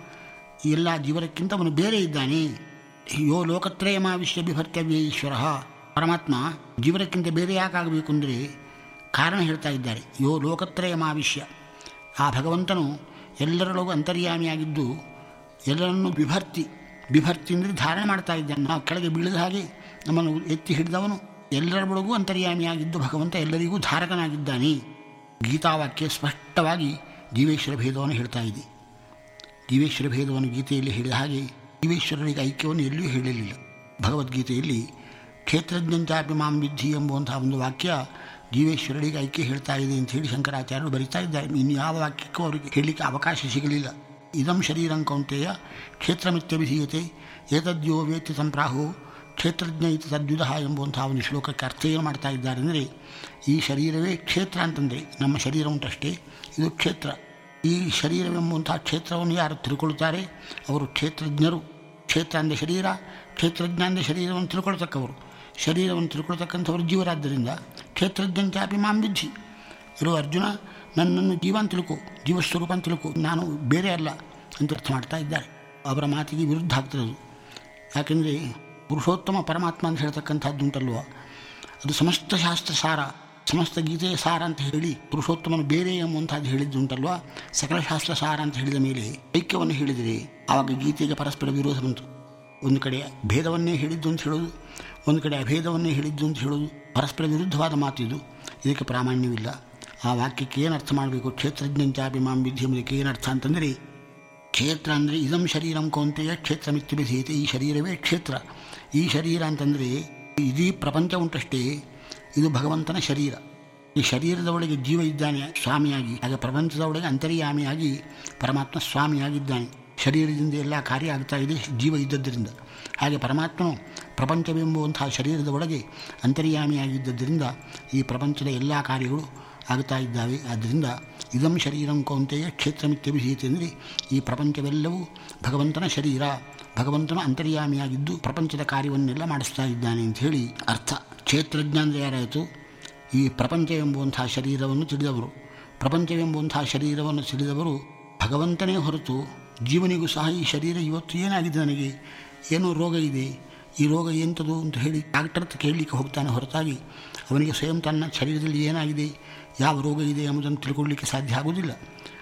ಎಲ್ಲ ಜೀವನಕ್ಕಿಂತ ಅವನು ಬೇರೆ ಇದ್ದಾನೆ ಯೋ ಲೋಕತ್ರಯಮಾವಿಶ್ಯ ಬಿಭರ್ತವ್ಯ ಈಶ್ವರ ಪರಮಾತ್ಮ ಜೀವನಕ್ಕಿಂತ ಬೇರೆ ಯಾಕಾಗಬೇಕು ಅಂದರೆ ಕಾರಣ ಹೇಳ್ತಾ ಇದ್ದಾರೆ ಯೋ ಲೋಕತ್ರಯಮಾವಿಶ್ಯ ಆ ಭಗವಂತನು ಎಲ್ಲರೊಳಗೂ ಅಂತರ್ಯಾಮಿಯಾಗಿದ್ದು ಎಲ್ಲರನ್ನೂ ಬಿಭರ್ತಿ ಬಿಭರ್ತಿ ಅಂದರೆ ಧಾರಣೆ ಮಾಡ್ತಾ ಇದ್ದಾನೆ ನಾವು ಕೆಳಗೆ ಬೀಳದ ಹಾಗೆ ನಮ್ಮನ್ನು ಎತ್ತಿ ಹಿಡಿದವನು ಎಲ್ಲರೊಳಗೂ ಅಂತರ್ಯಾಮಿಯಾಗಿದ್ದು ಭಗವಂತ ಎಲ್ಲರಿಗೂ ಧಾರಕನಾಗಿದ್ದಾನೆ ಗೀತಾವಾಕ್ಯ ಸ್ಪಷ್ಟವಾಗಿ ಜೀವೇಶ್ವರ ಭೇದವನ್ನು ಹೇಳ್ತಾ ಇದೆ ಜೀವೇಶ್ವರ ಭೇದವನ್ನು ಗೀತೆಯಲ್ಲಿ ಹೇಳಿದ ಹಾಗೆ ಜೀವೇಶ್ವರರಿಗೆ ಐಕ್ಯವನ್ನು ಎಲ್ಲಿಯೂ ಹೇಳಲಿಲ್ಲ ಭಗವದ್ಗೀತೆಯಲ್ಲಿ ಕ್ಷೇತ್ರಜ್ಞಂಚಾಪಿ ಮಾಂ ವಿದ್ಧಿ ಎಂಬುವಂತಹ ಒಂದು ವಾಕ್ಯ ಜೀವೇಶ್ವರರಿಗೆ ಐಕ್ಯ ಹೇಳ್ತಾ ಇದೆ ಅಂತ ಹೇಳಿ ಶಂಕರಾಚಾರ್ಯರು ಬರಿತಾ ಇದ್ದಾರೆ ಇನ್ನು ಯಾವ ವಾಕ್ಯಕ್ಕೂ ಅವರಿಗೆ ಹೇಳಲಿಕ್ಕೆ ಅವಕಾಶ ಸಿಗಲಿಲ್ಲ ಇದಂ ಶರೀರಂ ಕೌಂತೆಯ ಕ್ಷೇತ್ರಮಿತ್ಯಭಿಧೀಯತೆ ಏತದ್ಯೋ ವೇತ್ಯ ಸಂಪ್ರಾಹು ಕ್ಷೇತ್ರಜ್ಞ ಇತಿ ತದ್ಯುಧ ಎಂಬುವಂಥ ಒಂದು ಶ್ಲೋಕಕ್ಕೆ ಅರ್ಥ ಏನು ಮಾಡ್ತಾ ಇದ್ದಾರೆ ಅಂದರೆ ಈ ಶರೀರವೇ ಕ್ಷೇತ್ರ ಅಂತಂದರೆ ನಮ್ಮ ಶರೀರ ಉಂಟಷ್ಟೇ ಇದು ಕ್ಷೇತ್ರ ಈ ಶರೀರವೆಂಬುವಂಥ ಕ್ಷೇತ್ರವನ್ನು ಯಾರು ತಿಳ್ಕೊಳ್ತಾರೆ ಅವರು ಕ್ಷೇತ್ರಜ್ಞರು ಕ್ಷೇತ್ರ ಅಂದರೆ ಶರೀರ ಕ್ಷೇತ್ರಜ್ಞ ಅಂದರೆ ಶರೀರವನ್ನು ತಿಳ್ಕೊಳ್ತಕ್ಕವರು ಶರೀರವನ್ನು ತಿಳ್ಕೊಳ್ತಕ್ಕಂಥವರು ಜೀವರಾದ್ದರಿಂದ ಕ್ಷೇತ್ರಜ್ಞಂಚಾಪಿ ಮಾಂ ವಿಧಿ ಇರೋ ಅರ್ಜುನ ನನ್ನನ್ನು ಜೀವ ಅಂತ ತಿಳ್ಕೊ ಜೀವಸ್ವರೂಪ ಅಂತ ತಿಳ್ಕೊ ನಾನು ಬೇರೆ ಅಲ್ಲ ಅಂತ ಅರ್ಥ ಮಾಡ್ತಾ ಇದ್ದಾರೆ ಅವರ ಮಾತಿಗೆ ವಿರುದ್ಧ ಆಗ್ತದೆ ಅದು ಯಾಕೆಂದರೆ ಪುರುಷೋತ್ತಮ ಪರಮಾತ್ಮ ಅಂತ ಹೇಳ್ತಕ್ಕಂಥದ್ದು ಉಂಟಲ್ವ ಅದು ಸಮಸ್ತ ಶಾಸ್ತ್ರ ಸಾರ ಸಮಸ್ತ ಗೀತೆಯ ಸಾರ ಅಂತ ಹೇಳಿ ಪುರುಷೋತ್ತಮನು ಬೇರೆ ಎಂಬುವಂಥದ್ದು ಹೇಳಿದ್ದು ಉಂಟಲ್ವ ಸಕಲ ಶಾಸ್ತ್ರ ಸಾರ ಅಂತ ಹೇಳಿದ ಮೇಲೆ ಐಕ್ಯವನ್ನು ಹೇಳಿದರೆ ಆವಾಗ ಗೀತೆಗೆ ಪರಸ್ಪರ ವಿರೋಧ ಬಂತು ಒಂದು ಕಡೆ ಭೇದವನ್ನೇ ಹೇಳಿದ್ದು ಅಂತ ಹೇಳೋದು ಒಂದು ಕಡೆ ಅಭೇದವನ್ನೇ ಹೇಳಿದ್ದು ಅಂತ ಹೇಳೋದು ಪರಸ್ಪರ ವಿರುದ್ಧವಾದ ಮಾತು ಇದು ಇದಕ್ಕೆ ಪ್ರಾಮಾಣ್ಯವಿಲ್ಲ ಆ ವಾಕ್ಯಕ್ಕೆ ಏನು ಅರ್ಥ ಮಾಡಬೇಕು ಕ್ಷೇತ್ರಜ್ಞಂಚಾಪಿ ಮಾಂ ವಿಧಿ ಎಂಬುದಕ್ಕೆ ಏನು ಅರ್ಥ ಅಂತಂದರೆ ಕ್ಷೇತ್ರ ಅಂದರೆ ಇದಂ ಶರೀರಂ ಕೌಂತೆಯ ಕ್ಷೇತ್ರ ಮಿತ್ಯಭಿಧೀಯತೆ ಈ ಶರೀರವೇ ಕ್ಷೇತ್ರ ಈ ಶರೀರ ಅಂತಂದರೆ ಇಡೀ ಪ್ರಪಂಚ ಉಂಟಷ್ಟೇ ಇದು ಭಗವಂತನ ಶರೀರ ಈ ಶರೀರದ ಒಳಗೆ ಜೀವ ಇದ್ದಾನೆ ಸ್ವಾಮಿಯಾಗಿ ಹಾಗೆ ಪ್ರಪಂಚದ ಒಳಗೆ ಅಂತರ್ಯಾಮಿಯಾಗಿ ಪರಮಾತ್ಮ ಸ್ವಾಮಿಯಾಗಿದ್ದಾನೆ ಶರೀರದಿಂದ ಎಲ್ಲ ಕಾರ್ಯ ಆಗ್ತಾ ಇದೆ ಜೀವ ಇದ್ದದ್ದರಿಂದ ಹಾಗೆ ಪರಮಾತ್ಮನು ಪ್ರಪಂಚವೆಂಬುವಂತಹ ಶರೀರದ ಒಳಗೆ ಅಂತರ್ಯಾಮಿಯಾಗಿದ್ದರಿಂದ ಈ ಪ್ರಪಂಚದ ಎಲ್ಲ ಕಾರ್ಯಗಳು ಆಗ್ತಾ ಇದ್ದಾವೆ ಆದ್ದರಿಂದ ಇದಂ ಶರೀರಂ ಕೌಂತೆಯ ಕ್ಷೇತ್ರಮಿತ್ಯಭಿಹೀತೆ ಅಂದರೆ ಈ ಪ್ರಪಂಚವೆಲ್ಲವೂ ಭಗವಂತನ ಶರೀರ ಭಗವಂತನು ಅಂತರ್ಯಾಮಿಯಾಗಿದ್ದು ಪ್ರಪಂಚದ ಕಾರ್ಯವನ್ನೆಲ್ಲ ಮಾಡಿಸ್ತಾ ಇದ್ದಾನೆ ಅಂತ ಹೇಳಿ ಅರ್ಥ ಕ್ಷೇತ್ರಜ್ಞ ಅಂದರೆ ಯಾರಾಯಿತು ಈ ಪ್ರಪಂಚ ಎಂಬುವಂತಹ ಶರೀರವನ್ನು ತಿಳಿದವರು ಪ್ರಪಂಚವೆಂಬುವಂತಹ ಶರೀರವನ್ನು ತಿಳಿದವರು ಭಗವಂತನೇ ಹೊರತು ಜೀವನಿಗೂ ಸಹ ಈ ಶರೀರ ಇವತ್ತು ಏನಾಗಿದೆ ನನಗೆ ಏನೋ ರೋಗ ಇದೆ ಈ ರೋಗ ಎಂಥದು ಅಂತ ಹೇಳಿ ಡಾಕ್ಟರ್ ಹತ್ರ ಕೇಳಲಿಕ್ಕೆ ಹೋಗ್ತಾನೆ ಹೊರತಾಗಿ ಅವನಿಗೆ ಸ್ವಯಂ ತನ್ನ ಶರೀರದಲ್ಲಿ ಏನಾಗಿದೆ ಯಾವ ರೋಗ ಇದೆ ಎಂಬುದನ್ನು ತಿಳ್ಕೊಳ್ಳಿಕ್ಕೆ ಸಾಧ್ಯ ಆಗುವುದಿಲ್ಲ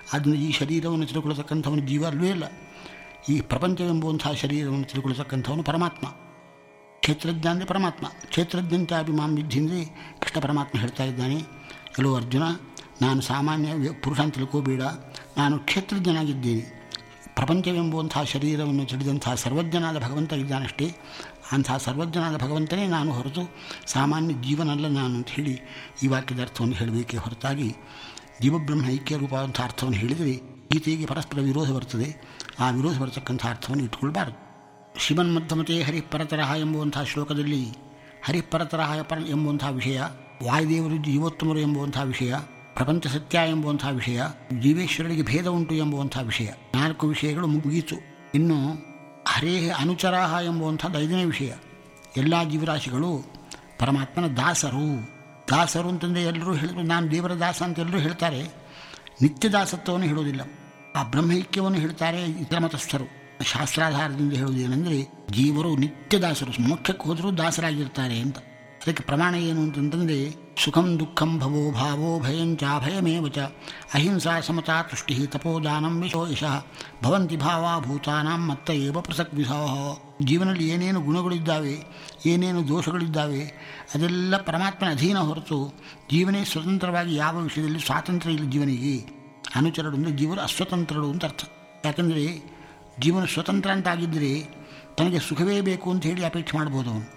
ಆದ್ದರಿಂದ ಈ ಶರೀರವನ್ನು ತಿಳ್ಕೊಳ್ತಕ್ಕಂಥವನು ಜೀವ ಅಲ್ವೇ ಇಲ್ಲ ಈ ಪ್ರಪಂಚವೆಂಬುವಂತಹ ಶರೀರವನ್ನು ತಿಳ್ಕೊಳ್ತಕ್ಕಂಥವನು ಪರಮಾತ್ಮ ಕ್ಷೇತ್ರಜ್ಞ ಅಂದರೆ ಪರಮಾತ್ಮ ಕ್ಷೇತ್ರಜ್ಞಂತೆ ಅಭಿಮಾನ್ ವಿಧಿ ಅಂದರೆ ಕೃಷ್ಣ ಪರಮಾತ್ಮ ಹೇಳ್ತಾ ಇದ್ದಾನೆ ಕೆಲವು ಅರ್ಜುನ ನಾನು ಸಾಮಾನ್ಯ ವ್ಯ- ಪುರುಷ ಅಂತ ತಿಳ್ಕೋಬೇಡ ನಾನು ಕ್ಷೇತ್ರಜ್ಞನಾಗಿದ್ದೇನೆ ಪ್ರಪಂಚವೆಂಬುವಂತಹ ಶರೀರವನ್ನು ತಿಳಿದಂತಹ ಸರ್ವಜ್ಞನಾದ ಭಗವಂತ ಇದ್ದಾನಷ್ಟೇ ಅಂತಹ ಸರ್ವಜ್ಞನಾದ ಭಗವಂತನೇ ನಾನು ಹೊರತು ಸಾಮಾನ್ಯ ಜೀವನಲ್ಲ ನಾನು ಅಂತ ಹೇಳಿ ಈ ವಾಕ್ಯದ ಅರ್ಥವನ್ನು ಹೇಳಬೇಕೇ ಹೊರತಾಗಿ ಜೀವಬ್ರಹ್ಮ ಐಕ್ಯ ರೂಪವಾದಂಥ ಅರ್ಥವನ್ನು ಹೇಳಿದರೆ ಗೀತೆಗೆ ಪರಸ್ಪರ ವಿರೋಧ ಬರ್ತದೆ ಆ ವಿರೋಧ ಬರತಕ್ಕಂಥ ಅರ್ಥವನ್ನು ಇಟ್ಕೊಳ್ಬಾರ್ದು ಶ್ರೀಮನ್ಮಧ್ಯಮತೆ ಹರಿಪರತರಹ ಎಂಬುವಂತಹ ಶ್ಲೋಕದಲ್ಲಿ ಹರಿಪರತರಹ ಪರ ಎಂಬುವಂತಹ ವಿಷಯ ವಾಯುದೇವರು ಜೀವೋತ್ತಮರು ಎಂಬುವಂತಹ ವಿಷಯ ಪ್ರಪಂಚ ಸತ್ಯ ಎಂಬುವಂತಹ ವಿಷಯ ಜೀವೇಶ್ವರರಿಗೆ ಭೇದ ಉಂಟು ಎಂಬುವಂತಹ ವಿಷಯ ನಾಲ್ಕು ವಿಷಯಗಳು ಮುಗಿಯಿತು ಇನ್ನು ಹರೇ ಅನುಚರಾಹ ಎಂಬುವಂಥದ್ದು ಐದನೇ ವಿಷಯ ಎಲ್ಲ ಜೀವರಾಶಿಗಳು ಪರಮಾತ್ಮನ ದಾಸರು ದಾಸರು ಅಂತಂದರೆ ಎಲ್ಲರೂ ಹೇಳಿದ್ರು ನಾನು ದೇವರ ದಾಸ ಅಂತ ಎಲ್ಲರೂ ಹೇಳ್ತಾರೆ ನಿತ್ಯ ದಾಸತ್ವವನ್ನು ಹೇಳೋದಿಲ್ಲ ಆ ಬ್ರಹ್ಮೈಕ್ಯವನ್ನು ಹೇಳ್ತಾರೆ ಇತರ ಮತಸ್ಥರು ಶಾಸ್ತ್ರಾಧಾರದಿಂದ ಹೇಳುವುದೇನೆಂದರೆ ಜೀವರು ನಿತ್ಯ ದಾಸರು ಮೋಕ್ಷಕ್ಕೆ ಹೋದರೂ ದಾಸರಾಗಿರ್ತಾರೆ ಅಂತ ಅದಕ್ಕೆ ಪ್ರಮಾಣ ಏನು ಅಂತಂತಂದರೆ ಸುಖಂ ದುಃಖಂ ಭವೋ ಭಾವೋ ಭಯಂಚ ಭಯಮೇವ ಚ ಅಹಿಂಸಾ ಸಮತಾ ತುಷ್ಟಿ ತಪೋದಾನಂ ವಿಶೋ ಯಶಃ ಭವಂತಿ ಭಾವಾ ಭೂತಾನಾಂ ಮತ್ತ ಏವ ಪೃಥಕ್ ವಿಧೋ ಜೀವನದಲ್ಲಿ ಏನೇನು ಗುಣಗಳಿದ್ದಾವೆ ಏನೇನು ದೋಷಗಳಿದ್ದಾವೆ ಅದೆಲ್ಲ ಪರಮಾತ್ಮನ ಅಧೀನ ಹೊರತು ಜೀವನೇ ಸ್ವತಂತ್ರವಾಗಿ ಯಾವ ವಿಷಯದಲ್ಲಿ ಸ್ವಾತಂತ್ರ್ಯ ಇಲ್ಲ ಜೀವನಿಗೆ ಅನುಚರಡು ಅಂದರೆ ಜೀವರು ಅಸ್ವತಂತ್ರರು ಅಂತ ಅರ್ಥ ಯಾಕಂದರೆ ಜೀವನ ಸ್ವತಂತ್ರ ಅಂತಾಗಿದ್ದರೆ ತನಗೆ ಸುಖವೇ ಬೇಕು ಅಂತ ಹೇಳಿ ಅಪೇಕ್ಷೆ ಮಾಡ್ಬೋದು ಅವನು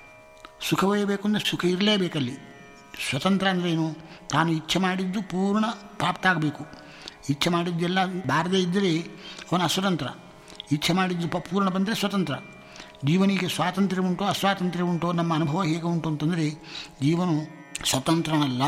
ಸುಖವೇ ಬೇಕು ಅಂದರೆ ಸುಖ ಇರಲೇಬೇಕಲ್ಲಿ ಸ್ವತಂತ್ರ ಅಂದ್ರೇನು ತಾನು ಇಚ್ಛೆ ಮಾಡಿದ್ದು ಪೂರ್ಣ ಪ್ರಾಪ್ತ ಆಗಬೇಕು ಇಚ್ಛೆ ಮಾಡಿದ್ದೆಲ್ಲ ಬಾರದೇ ಇದ್ದರೆ ಅವನ ಅಸ್ವತಂತ್ರ ಇಚ್ಛೆ ಮಾಡಿದ್ದು ಪ ಪೂರ್ಣ ಬಂದರೆ ಸ್ವತಂತ್ರ ಜೀವನಿಗೆ ಸ್ವಾತಂತ್ರ್ಯ ಉಂಟು ಅಸ್ವಾತಂತ್ರ್ಯ ಉಂಟು ನಮ್ಮ ಅನುಭವ ಹೇಗೆ ಉಂಟು ಅಂತಂದರೆ ಜೀವನು ಸ್ವತಂತ್ರನಲ್ಲ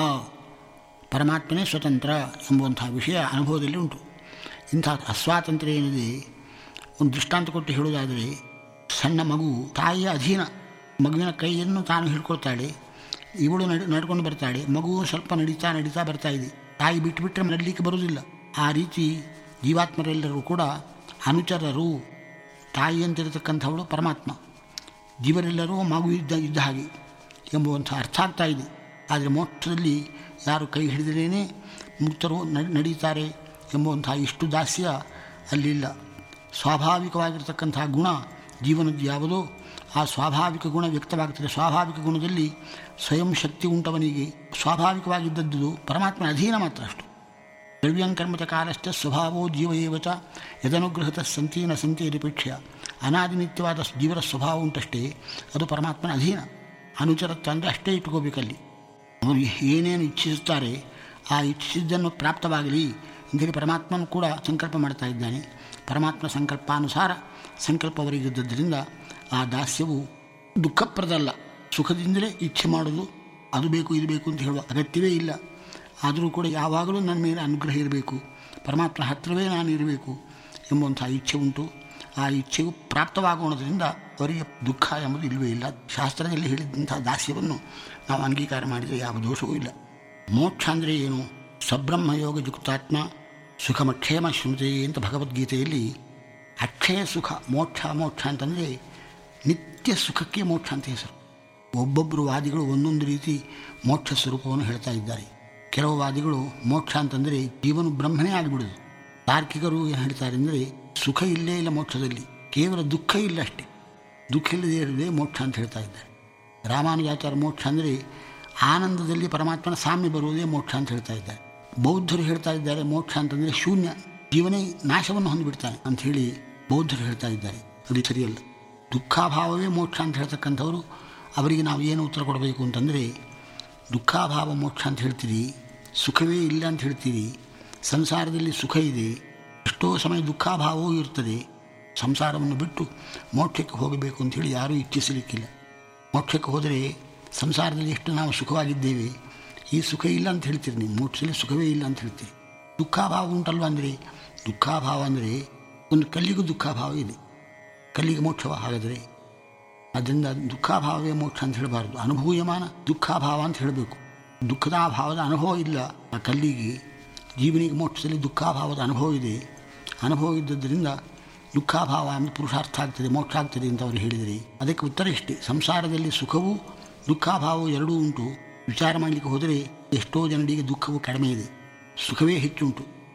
ಪರಮಾತ್ಮನೇ ಸ್ವತಂತ್ರ ಎಂಬುವಂಥ ವಿಷಯ ಅನುಭವದಲ್ಲಿ ಉಂಟು ಇಂಥ ಅಸ್ವಾತಂತ್ರ್ಯ ಏನಿದೆ ಒಂದು ದೃಷ್ಟಾಂತ ಕೊಟ್ಟು ಹೇಳುವುದಾದರೆ ಸಣ್ಣ ಮಗು ತಾಯಿಯ ಅಧೀನ ಮಗುವಿನ ಕೈಯನ್ನು ತಾನು ಹಿಡ್ಕೊಳ್ತಾಳೆ ಇವಳು ನಡೆ ನಡ್ಕೊಂಡು ಬರ್ತಾಳೆ ಮಗು ಸ್ವಲ್ಪ ನಡೀತಾ ನಡೀತಾ ಬರ್ತಾ ಇದೆ ತಾಯಿ ಬಿಟ್ಟುಬಿಟ್ರೆ ನಡಲಿಕ್ಕೆ ಬರುವುದಿಲ್ಲ ಆ ರೀತಿ ಜೀವಾತ್ಮರೆಲ್ಲರೂ ಕೂಡ ಅನುಚರರು ತಾಯಿ ಅಂತಿರತಕ್ಕಂಥವಳು ಪರಮಾತ್ಮ ಜೀವರೆಲ್ಲರೂ ಮಗು ಇದ್ದ ಇದ್ದ ಹಾಗೆ ಎಂಬುವಂಥ ಅರ್ಥ ಆಗ್ತಾ ಇದೆ ಆದರೆ ಮೋಕ್ಷದಲ್ಲಿ ಯಾರು ಕೈ ಹಿಡಿದರೇನೆ ಮುಕ್ತರು ನಡ್- ನಡೀತಾರೆ ಎಂಬುವಂಥ ಇಷ್ಟು ದಾಸ್ಯ ಅಲ್ಲಿಲ್ಲ ಸ್ವಾಭಾವಿಕವಾಗಿರ್ತಕ್ಕಂಥ ಗುಣ ಜೀವನದ್ದು ಯಾವುದೋ ಆ ಸ್ವಾಭಾವಿಕ ಗುಣ ವ್ಯಕ್ತವಾಗ್ತದೆ ಸ್ವಾಭಾವಿಕ ಗುಣದಲ್ಲಿ ಸ್ವಯಂ ಶಕ್ತಿ ಉಂಟವನಿಗೆ ಸ್ವಾಭಾವಿಕವಾಗಿದ್ದದ್ದು ಪರಮಾತ್ಮನ ಅಧೀನ ಮಾತ್ರ ಅಷ್ಟು ದ್ರವ್ಯಂಕರ್ಮತ ಕಾಲಶ್ಚ ಸ್ವಭಾವೋ ಜೀವ ಏವ ಚ ಯದನುಗ್ರಹತ ಸಂತಿ ನ ಸಂತಿ ನಿರೀಕ್ಷೆಯ ಅನಾದಿನಿತ್ಯವಾದ ಜೀವರ ಸ್ವಭಾವ ಉಂಟಷ್ಟೇ ಅದು ಪರಮಾತ್ಮನ ಅಧೀನ ಅನುಚರತ್ವ ಅಂದರೆ ಅಷ್ಟೇ ಇಟ್ಕೋಬೇಕಲ್ಲಿ ಅವರು ಏನೇನು ಇಚ್ಛಿಸುತ್ತಾರೆ ಆ ಇಚ್ಛಿಸಿದ್ದನ್ನು ಪ್ರಾಪ್ತವಾಗಲಿ ಅಂತೇಳಿ ಪರಮಾತ್ಮನು ಕೂಡ ಸಂಕಲ್ಪ ಮಾಡ್ತಾ ಇದ್ದಾನೆ ಪರಮಾತ್ಮ ಸಂಕಲ್ಪಾನುಸಾರ ಸಂಕಲ್ಪ ಅವರಿಗಿದ್ದರಿಂದ ಆ ದಾಸ್ಯವು ದುಃಖಪ್ರದಲ್ಲ ಸುಖದಿಂದಲೇ ಇಚ್ಛೆ ಮಾಡೋದು ಅದು ಬೇಕು ಇದು ಬೇಕು ಅಂತ ಹೇಳುವ ಅಗತ್ಯವೇ ಇಲ್ಲ ಆದರೂ ಕೂಡ ಯಾವಾಗಲೂ ನನ್ನ ಮೇಲೆ ಅನುಗ್ರಹ ಇರಬೇಕು ಪರಮಾತ್ಮ ಹತ್ತಿರವೇ ನಾನು ಇರಬೇಕು ಎಂಬುವಂಥ ಇಚ್ಛೆ ಉಂಟು ಆ ಇಚ್ಛೆಯು ಪ್ರಾಪ್ತವಾಗೋಣದ್ರಿಂದ ಅವರಿಗೆ ದುಃಖ ಎಂಬುದು ಇಲ್ಲವೇ ಇಲ್ಲ ಶಾಸ್ತ್ರದಲ್ಲಿ ಹೇಳಿದಂಥ ದಾಸ್ಯವನ್ನು ನಾವು ಅಂಗೀಕಾರ ಮಾಡಿದರೆ ಯಾವ ದೋಷವೂ ಇಲ್ಲ ಮೋಕ್ಷ ಅಂದರೆ ಏನು ಸ್ವಬ್ರಹ್ಮಯೋಗ ಯುಕ್ತಾತ್ಮ ಸುಖಮಕ್ಷೇಮ ಶ್ರುತಿ ಅಂತ ಭಗವದ್ಗೀತೆಯಲ್ಲಿ ಅಕ್ಷಯ ಸುಖ ಮೋಕ್ಷ ಮೋಕ್ಷ ಅಂತಂದರೆ ನಿತ್ಯ ಸುಖಕ್ಕೆ ಮೋಕ್ಷ ಅಂತ ಹೆಸರು ಒಬ್ಬೊಬ್ಬರು ವಾದಿಗಳು ಒಂದೊಂದು ರೀತಿ ಮೋಕ್ಷ ಸ್ವರೂಪವನ್ನು ಹೇಳ್ತಾ ಇದ್ದಾರೆ ಕೆಲವು ವಾದಿಗಳು ಮೋಕ್ಷ ಅಂತಂದರೆ ಜೀವನ ಬ್ರಹ್ಮನೇ ಆಗಿಬಿಡುದು ತಾರ್ಕಿಕರು ಏನು ಹೇಳ್ತಾರೆ ಅಂದರೆ ಸುಖ ಇಲ್ಲೇ ಇಲ್ಲ ಮೋಕ್ಷದಲ್ಲಿ ಕೇವಲ ದುಃಖ ಇಲ್ಲ ಅಷ್ಟೇ ದುಃಖ ಇಲ್ಲದೆ ಇರದೆ ಮೋಕ್ಷ ಅಂತ ಹೇಳ್ತಾ ಇದ್ದಾರೆ ರಾಮಾನುಜಾಚಾರ ಮೋಕ್ಷ ಅಂದರೆ ಆನಂದದಲ್ಲಿ ಪರಮಾತ್ಮನ ಸಾಮ್ಯ ಬರುವುದೇ ಮೋಕ್ಷ ಅಂತ ಹೇಳ್ತಾ ಇದ್ದಾರೆ ಬೌದ್ಧರು ಹೇಳ್ತಾ ಇದ್ದಾರೆ ಮೋಕ್ಷ ಅಂತಂದರೆ ಶೂನ್ಯ ಜೀವನೇ ನಾಶವನ್ನು ಹೊಂದಿಬಿಡ್ತಾನೆ ಅಂತ ಹೇಳಿ ಬೌದ್ಧರು ಹೇಳ್ತಾ ಇದ್ದಾರೆ ಅದು ಸರಿಯಲ್ಲ ದುಃಖಾಭಾವವೇ ಮೋಕ್ಷ ಅಂತ ಹೇಳ್ತಕ್ಕಂಥವ್ರು ಅವರಿಗೆ ನಾವು ಏನು ಉತ್ತರ ಕೊಡಬೇಕು ಅಂತಂದರೆ ದುಃಖಾಭಾವ ಮೋಕ್ಷ ಅಂತ ಹೇಳ್ತೀರಿ ಸುಖವೇ ಇಲ್ಲ ಅಂತ ಹೇಳ್ತೀರಿ ಸಂಸಾರದಲ್ಲಿ ಸುಖ ಇದೆ ಎಷ್ಟೋ ಸಮಯ ದುಃಖಾಭಾವವೂ ಇರ್ತದೆ ಸಂಸಾರವನ್ನು ಬಿಟ್ಟು ಮೋಕ್ಷಕ್ಕೆ ಹೋಗಬೇಕು ಅಂತೇಳಿ ಯಾರೂ ಇಚ್ಛಿಸಲಿಕ್ಕಿಲ್ಲ ಮೋಕ್ಷಕ್ಕೆ ಹೋದರೆ ಸಂಸಾರದಲ್ಲಿ ಎಷ್ಟು ನಾವು ಸುಖವಾಗಿದ್ದೇವೆ ಈ ಸುಖ ಇಲ್ಲ ಅಂತ ಹೇಳ್ತೀರಿ ನೀವು ಮೋಕ್ಷದಲ್ಲಿ ಸುಖವೇ ಇಲ್ಲ ಅಂತ ಹೇಳ್ತೀರಿ ದುಃಖಾಭಾವ ಉಂಟಲ್ವ ಅಂದರೆ ದುಃಖಾಭಾವ ಅಂದರೆ ಒಂದು ಕಲ್ಲಿಗೂ ದುಃಖಾಭಾವ ಇದೆ ಕಲ್ಲಿಗೆ ಮೋಕ್ಷವ ಹಾಗಾದರೆ ಆದ್ದರಿಂದ ದುಃಖಾಭಾವವೇ ಮೋಕ್ಷ ಅಂತ ಹೇಳಬಾರ್ದು ಅನುಭೂಯಮಾನ ದುಃಖಾಭಾವ ಅಂತ ಹೇಳಬೇಕು ದುಃಖದ ಭಾವದ ಅನುಭವ ಇಲ್ಲ ಆ ಕಲ್ಲಿಗೆ ಜೀವನಿಗೆ ಮೋಕ್ಷದಲ್ಲಿ ದುಃಖಾಭಾವದ ಅನುಭವ ಇದೆ ಅನುಭವ ಇದ್ದದ್ದರಿಂದ ದುಃಖಾಭಾವ ಅಂದರೆ ಪುರುಷಾರ್ಥ ಆಗ್ತದೆ ಮೋಕ್ಷ ಆಗ್ತದೆ ಅಂತ ಅವರು ಹೇಳಿದರೆ ಅದಕ್ಕೆ ಉತ್ತರ ಇಷ್ಟೇ ಸಂಸಾರದಲ್ಲಿ ಸುಖವೂ ದುಃಖಾಭಾವವು ಎರಡೂ ಉಂಟು ವಿಚಾರ ಮಾಡಲಿಕ್ಕೆ ಹೋದರೆ ಎಷ್ಟೋ ಜನರಿಗೆ ದುಃಖವು ಕಡಿಮೆ ಇದೆ ಸುಖವೇ ಹೆಚ್ಚುಂಟು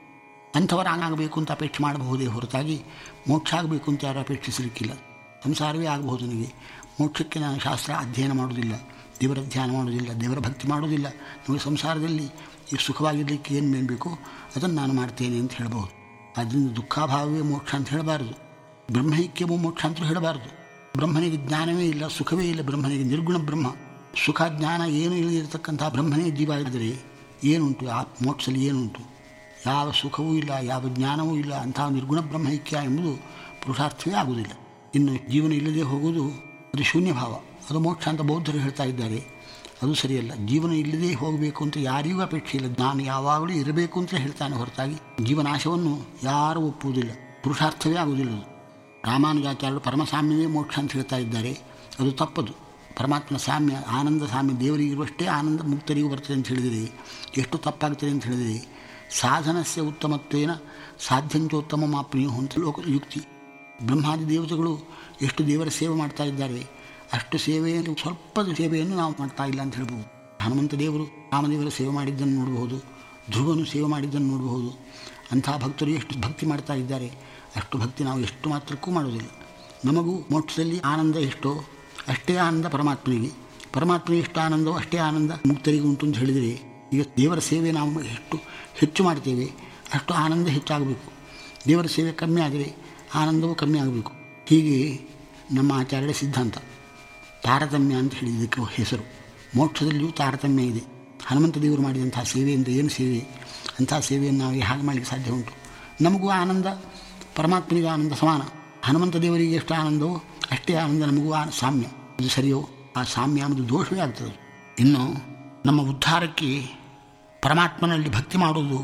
ಅಂಥವರಾಗಬೇಕು ಅಂತ ಅಪೇಕ್ಷೆ ಮಾಡಬಹುದೇ ಹೊರತಾಗಿ ಮೋಕ್ಷ ಆಗಬೇಕು ಅಂತ ಯಾರು ಅಪೇಕ್ಷಿಸಲಿಕ್ಕಿಲ್ಲ ಸಂಸಾರವೇ ಆಗಬಹುದು ನನಗೆ ಮೋಕ್ಷಕ್ಕೆ ನಾನು ಶಾಸ್ತ್ರ ಅಧ್ಯಯನ ಮಾಡುವುದಿಲ್ಲ ದೇವರ ಧ್ಯಾನ ಮಾಡುವುದಿಲ್ಲ ದೇವರ ಭಕ್ತಿ ಮಾಡುವುದಿಲ್ಲ ನಮಗೆ ಸಂಸಾರದಲ್ಲಿ ಈ ಸುಖವಾಗಿರಲಿಕ್ಕೆ ಏನು ಮೇನ್ ಬೇಕೋ ಅದನ್ನು ನಾನು ಮಾಡ್ತೇನೆ ಅಂತ ಹೇಳ್ಬೋದು ಆದ್ದರಿಂದ ದುಃಖಾಭಾವವೇ ಮೋಕ್ಷ ಅಂತ ಹೇಳಬಾರದು ಬ್ರಹ್ಮೈಕ್ಯವೂ ಮೋಕ್ಷ ಅಂತ ಹೇಳಬಾರದು ಬ್ರಹ್ಮನಿಗೆ ಜ್ಞಾನವೇ ಇಲ್ಲ ಸುಖವೇ ಇಲ್ಲ ಬ್ರಹ್ಮನಿಗೆ ನಿರ್ಗುಣ ಬ್ರಹ್ಮ ಸುಖ ಜ್ಞಾನ ಏನು ಇಲ್ಲದಿರತಕ್ಕಂಥ ಬ್ರಹ್ಮನೇ ಜೀವ ಇದ್ದರೆ ಏನುಂಟು ಆ ಮೋಕ್ಷದಲ್ಲಿ ಏನುಂಟು ಯಾವ ಸುಖವೂ ಇಲ್ಲ ಯಾವ ಜ್ಞಾನವೂ ಇಲ್ಲ ಅಂತಹ ನಿರ್ಗುಣ ಬ್ರಹ್ಮೈಕ್ಯ ಎಂಬುದು ಪುರುಷಾರ್ಥವೇ ಆಗುವುದಿಲ್ಲ ಇನ್ನು ಜೀವನ ಇಲ್ಲದೆ ಹೋಗುವುದು ಅದು ಶೂನ್ಯ ಭಾವ ಅದು ಮೋಕ್ಷ ಅಂತ ಬೌದ್ಧರು ಹೇಳ್ತಾ ಇದ್ದಾರೆ ಅದು ಸರಿಯಲ್ಲ ಜೀವನ ಇಲ್ಲದೆ ಹೋಗಬೇಕು ಅಂತ ಯಾರಿಗೂ ಅಪೇಕ್ಷೆ ಇಲ್ಲ ನಾನು ಯಾವಾಗಲೂ ಇರಬೇಕು ಅಂತ ಹೇಳ್ತಾನೆ ಹೊರತಾಗಿ ಜೀವನಾಶವನ್ನು ಯಾರೂ ಒಪ್ಪುವುದಿಲ್ಲ ಪುರುಷಾರ್ಥವೇ ಆಗುವುದಿಲ್ಲ ಅದು ರಾಮಾನುಜಾಚಾರ್ಯರು ಪರಮಸಾಮ್ಯವೇ ಮೋಕ್ಷ ಅಂತ ಹೇಳ್ತಾ ಇದ್ದಾರೆ ಅದು ತಪ್ಪದು ಪರಮಾತ್ಮನ ಸಾಮ್ಯ ಆನಂದ ಸಾಮ್ಯ ದೇವರಿಗಿರುವಷ್ಟೇ ಆನಂದ ಮುಕ್ತರಿಗೂ ಬರ್ತದೆ ಅಂತ ಹೇಳಿದಿರಿ ಎಷ್ಟು ತಪ್ಪಾಗ್ತದೆ ಅಂತ ಹೇಳಿದಿರಿ ಸಾಧನಸ್ಯ ಉತ್ತಮತ್ವೇನ ಸಾಧ್ಯಂಚೋತ್ತಮ ಮಾಪ್ರಿಯು ಅಂತ ಲೋಕ ಯುಕ್ತಿ ಬ್ರಹ್ಮಾದಿ ದೇವತೆಗಳು ಎಷ್ಟು ದೇವರ ಸೇವೆ ಮಾಡ್ತಾ ಇದ್ದಾರೆ ಅಷ್ಟು ಸೇವೆಯಲ್ಲಿ ಸ್ವಲ್ಪ ಸೇವೆಯನ್ನು ನಾವು ಮಾಡ್ತಾ ಇಲ್ಲ ಅಂತ ಹೇಳ್ಬೋದು ಹನುಮಂತ ದೇವರು ರಾಮದೇವರ ಸೇವೆ ಮಾಡಿದ್ದನ್ನು ನೋಡಬಹುದು ಧ್ರುವನು ಸೇವೆ ಮಾಡಿದ್ದನ್ನು ನೋಡಬಹುದು ಅಂಥ ಭಕ್ತರು ಎಷ್ಟು ಭಕ್ತಿ ಮಾಡ್ತಾ ಇದ್ದಾರೆ ಅಷ್ಟು ಭಕ್ತಿ ನಾವು ಎಷ್ಟು ಮಾತ್ರಕ್ಕೂ ಮಾಡೋದಿಲ್ಲ ನಮಗೂ ಮೋಕ್ಷದಲ್ಲಿ ಆನಂದ ಎಷ್ಟೋ ಅಷ್ಟೇ ಆನಂದ ಪರಮಾತ್ಮನಿಗೆ ಪರಮಾತ್ಮನಿಗೆ ಎಷ್ಟು ಆನಂದವೋ ಅಷ್ಟೇ ಆನಂದ ಮುಕ್ತರಿಗೆ ಉಂಟು ಅಂತ ಹೇಳಿದರೆ ಈಗ ದೇವರ ಸೇವೆ ನಾವು ಎಷ್ಟು ಹೆಚ್ಚು ಮಾಡ್ತೇವೆ ಅಷ್ಟು ಆನಂದ ಹೆಚ್ಚಾಗಬೇಕು ದೇವರ ಸೇವೆ ಕಮ್ಮಿ ಆದರೆ ಆನಂದವೂ ಕಮ್ಮಿ ಆಗಬೇಕು ಹೀಗೆ ನಮ್ಮ ಆಚಾರ್ಯರ ಸಿದ್ಧಾಂತ ತಾರತಮ್ಯ ಅಂತ ಹೇಳಿದ್ದಕ್ಕೆ ಹೆಸರು ಮೋಕ್ಷದಲ್ಲಿಯೂ ತಾರತಮ್ಯ ಇದೆ ಹನುಮಂತ ದೇವರು ಮಾಡಿದಂಥ ಸೇವೆಯಿಂದ ಏನು ಸೇವೆ ಅಂಥ ಸೇವೆಯನ್ನು ನಾವು ಹಾಗೆ ಮಾಡಲಿಕ್ಕೆ ಸಾಧ್ಯ ಉಂಟು ನಮಗೂ ಆನಂದ ಪರಮಾತ್ಮನಿಗೆ ಆನಂದ ಸಮಾನ ಹನುಮಂತ ದೇವರಿಗೆ ಎಷ್ಟು ಆನಂದವೋ ಅಷ್ಟೇ ಆನಂದ ನಮಗೂ ಆ ಸಾಮ್ಯ ಅದು ಸರಿಯೋ ಆ ಸಾಮ್ಯ ಅನ್ನೋದು ದೋಷವೇ ಆಗ್ತದೆ ಇನ್ನು ನಮ್ಮ ಉದ್ಧಾರಕ್ಕೆ ಪರಮಾತ್ಮನಲ್ಲಿ ಭಕ್ತಿ ಮಾಡೋದು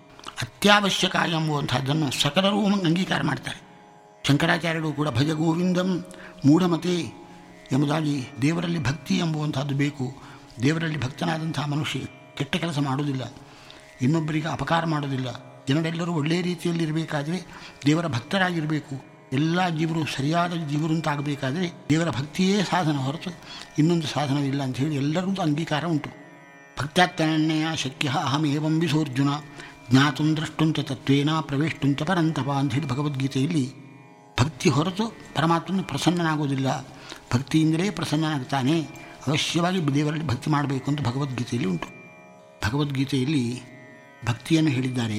ಅತ್ಯವಶ್ಯಕ ಎಂಬುವಂಥದ್ದನ್ನು ಸಕಲರೂ ಅಂಗೀಕಾರ ಮಾಡ್ತಾರೆ ಶಂಕರಾಚಾರ್ಯರು ಕೂಡ ಭಜ ಗೋವಿಂದಂ ಮೂಢಮತೆ ಎಂಬುದಾಗಿ ದೇವರಲ್ಲಿ ಭಕ್ತಿ ಎಂಬುವಂಥದ್ದು ಬೇಕು ದೇವರಲ್ಲಿ ಭಕ್ತನಾದಂಥ ಮನುಷ್ಯ ಕೆಟ್ಟ ಕೆಲಸ ಮಾಡೋದಿಲ್ಲ ಇನ್ನೊಬ್ಬರಿಗೆ ಅಪಕಾರ ಮಾಡೋದಿಲ್ಲ ಜನರೆಲ್ಲರೂ ಒಳ್ಳೆಯ ರೀತಿಯಲ್ಲಿ ಇರಬೇಕಾದರೆ ದೇವರ ಭಕ್ತರಾಗಿರಬೇಕು ಎಲ್ಲ ಜೀವರು ಸರಿಯಾದ ಜೀವರು ಅಂತ ಆಗಬೇಕಾದರೆ ದೇವರ ಭಕ್ತಿಯೇ ಸಾಧನ ಹೊರತು ಇನ್ನೊಂದು ಸಾಧನವಿಲ್ಲ ಅಂತ ಹೇಳಿ ಎಲ್ಲರಿಗೂ ಅಂಗೀಕಾರ ಉಂಟು ಭಕ್ತ್ಯಾತ್ಯನನ್ನೆಯ ಶಕ್ಯ ಅಹಮೇವಂ ವಿಸೋರ್ಜುನ ಜ್ಞಾತುಂ ದ್ರಷ್ಟುಂಚ ತತ್ವೇನ ಪ್ರವೇಷ್ಟುಂಚ ಪರಂತಪ ಅಂತ ಹೇಳಿ ಭಗವದ್ಗೀತೆಯಲ್ಲಿ ಭಕ್ತಿ ಹೊರತು ಪರಮಾತ್ಮನ ಪ್ರಸನ್ನನಾಗೋದಿಲ್ಲ ಭಕ್ತಿಯಿಂದಲೇ ಪ್ರಸನ್ನನಾಗ್ತಾನೆ ಅವಶ್ಯವಾಗಿ ದೇವರಲ್ಲಿ ಭಕ್ತಿ ಮಾಡಬೇಕು ಅಂತ ಭಗವದ್ಗೀತೆಯಲ್ಲಿ ಉಂಟು ಭಗವದ್ಗೀತೆಯಲ್ಲಿ ಭಕ್ತಿಯನ್ನು ಹೇಳಿದ್ದಾರೆ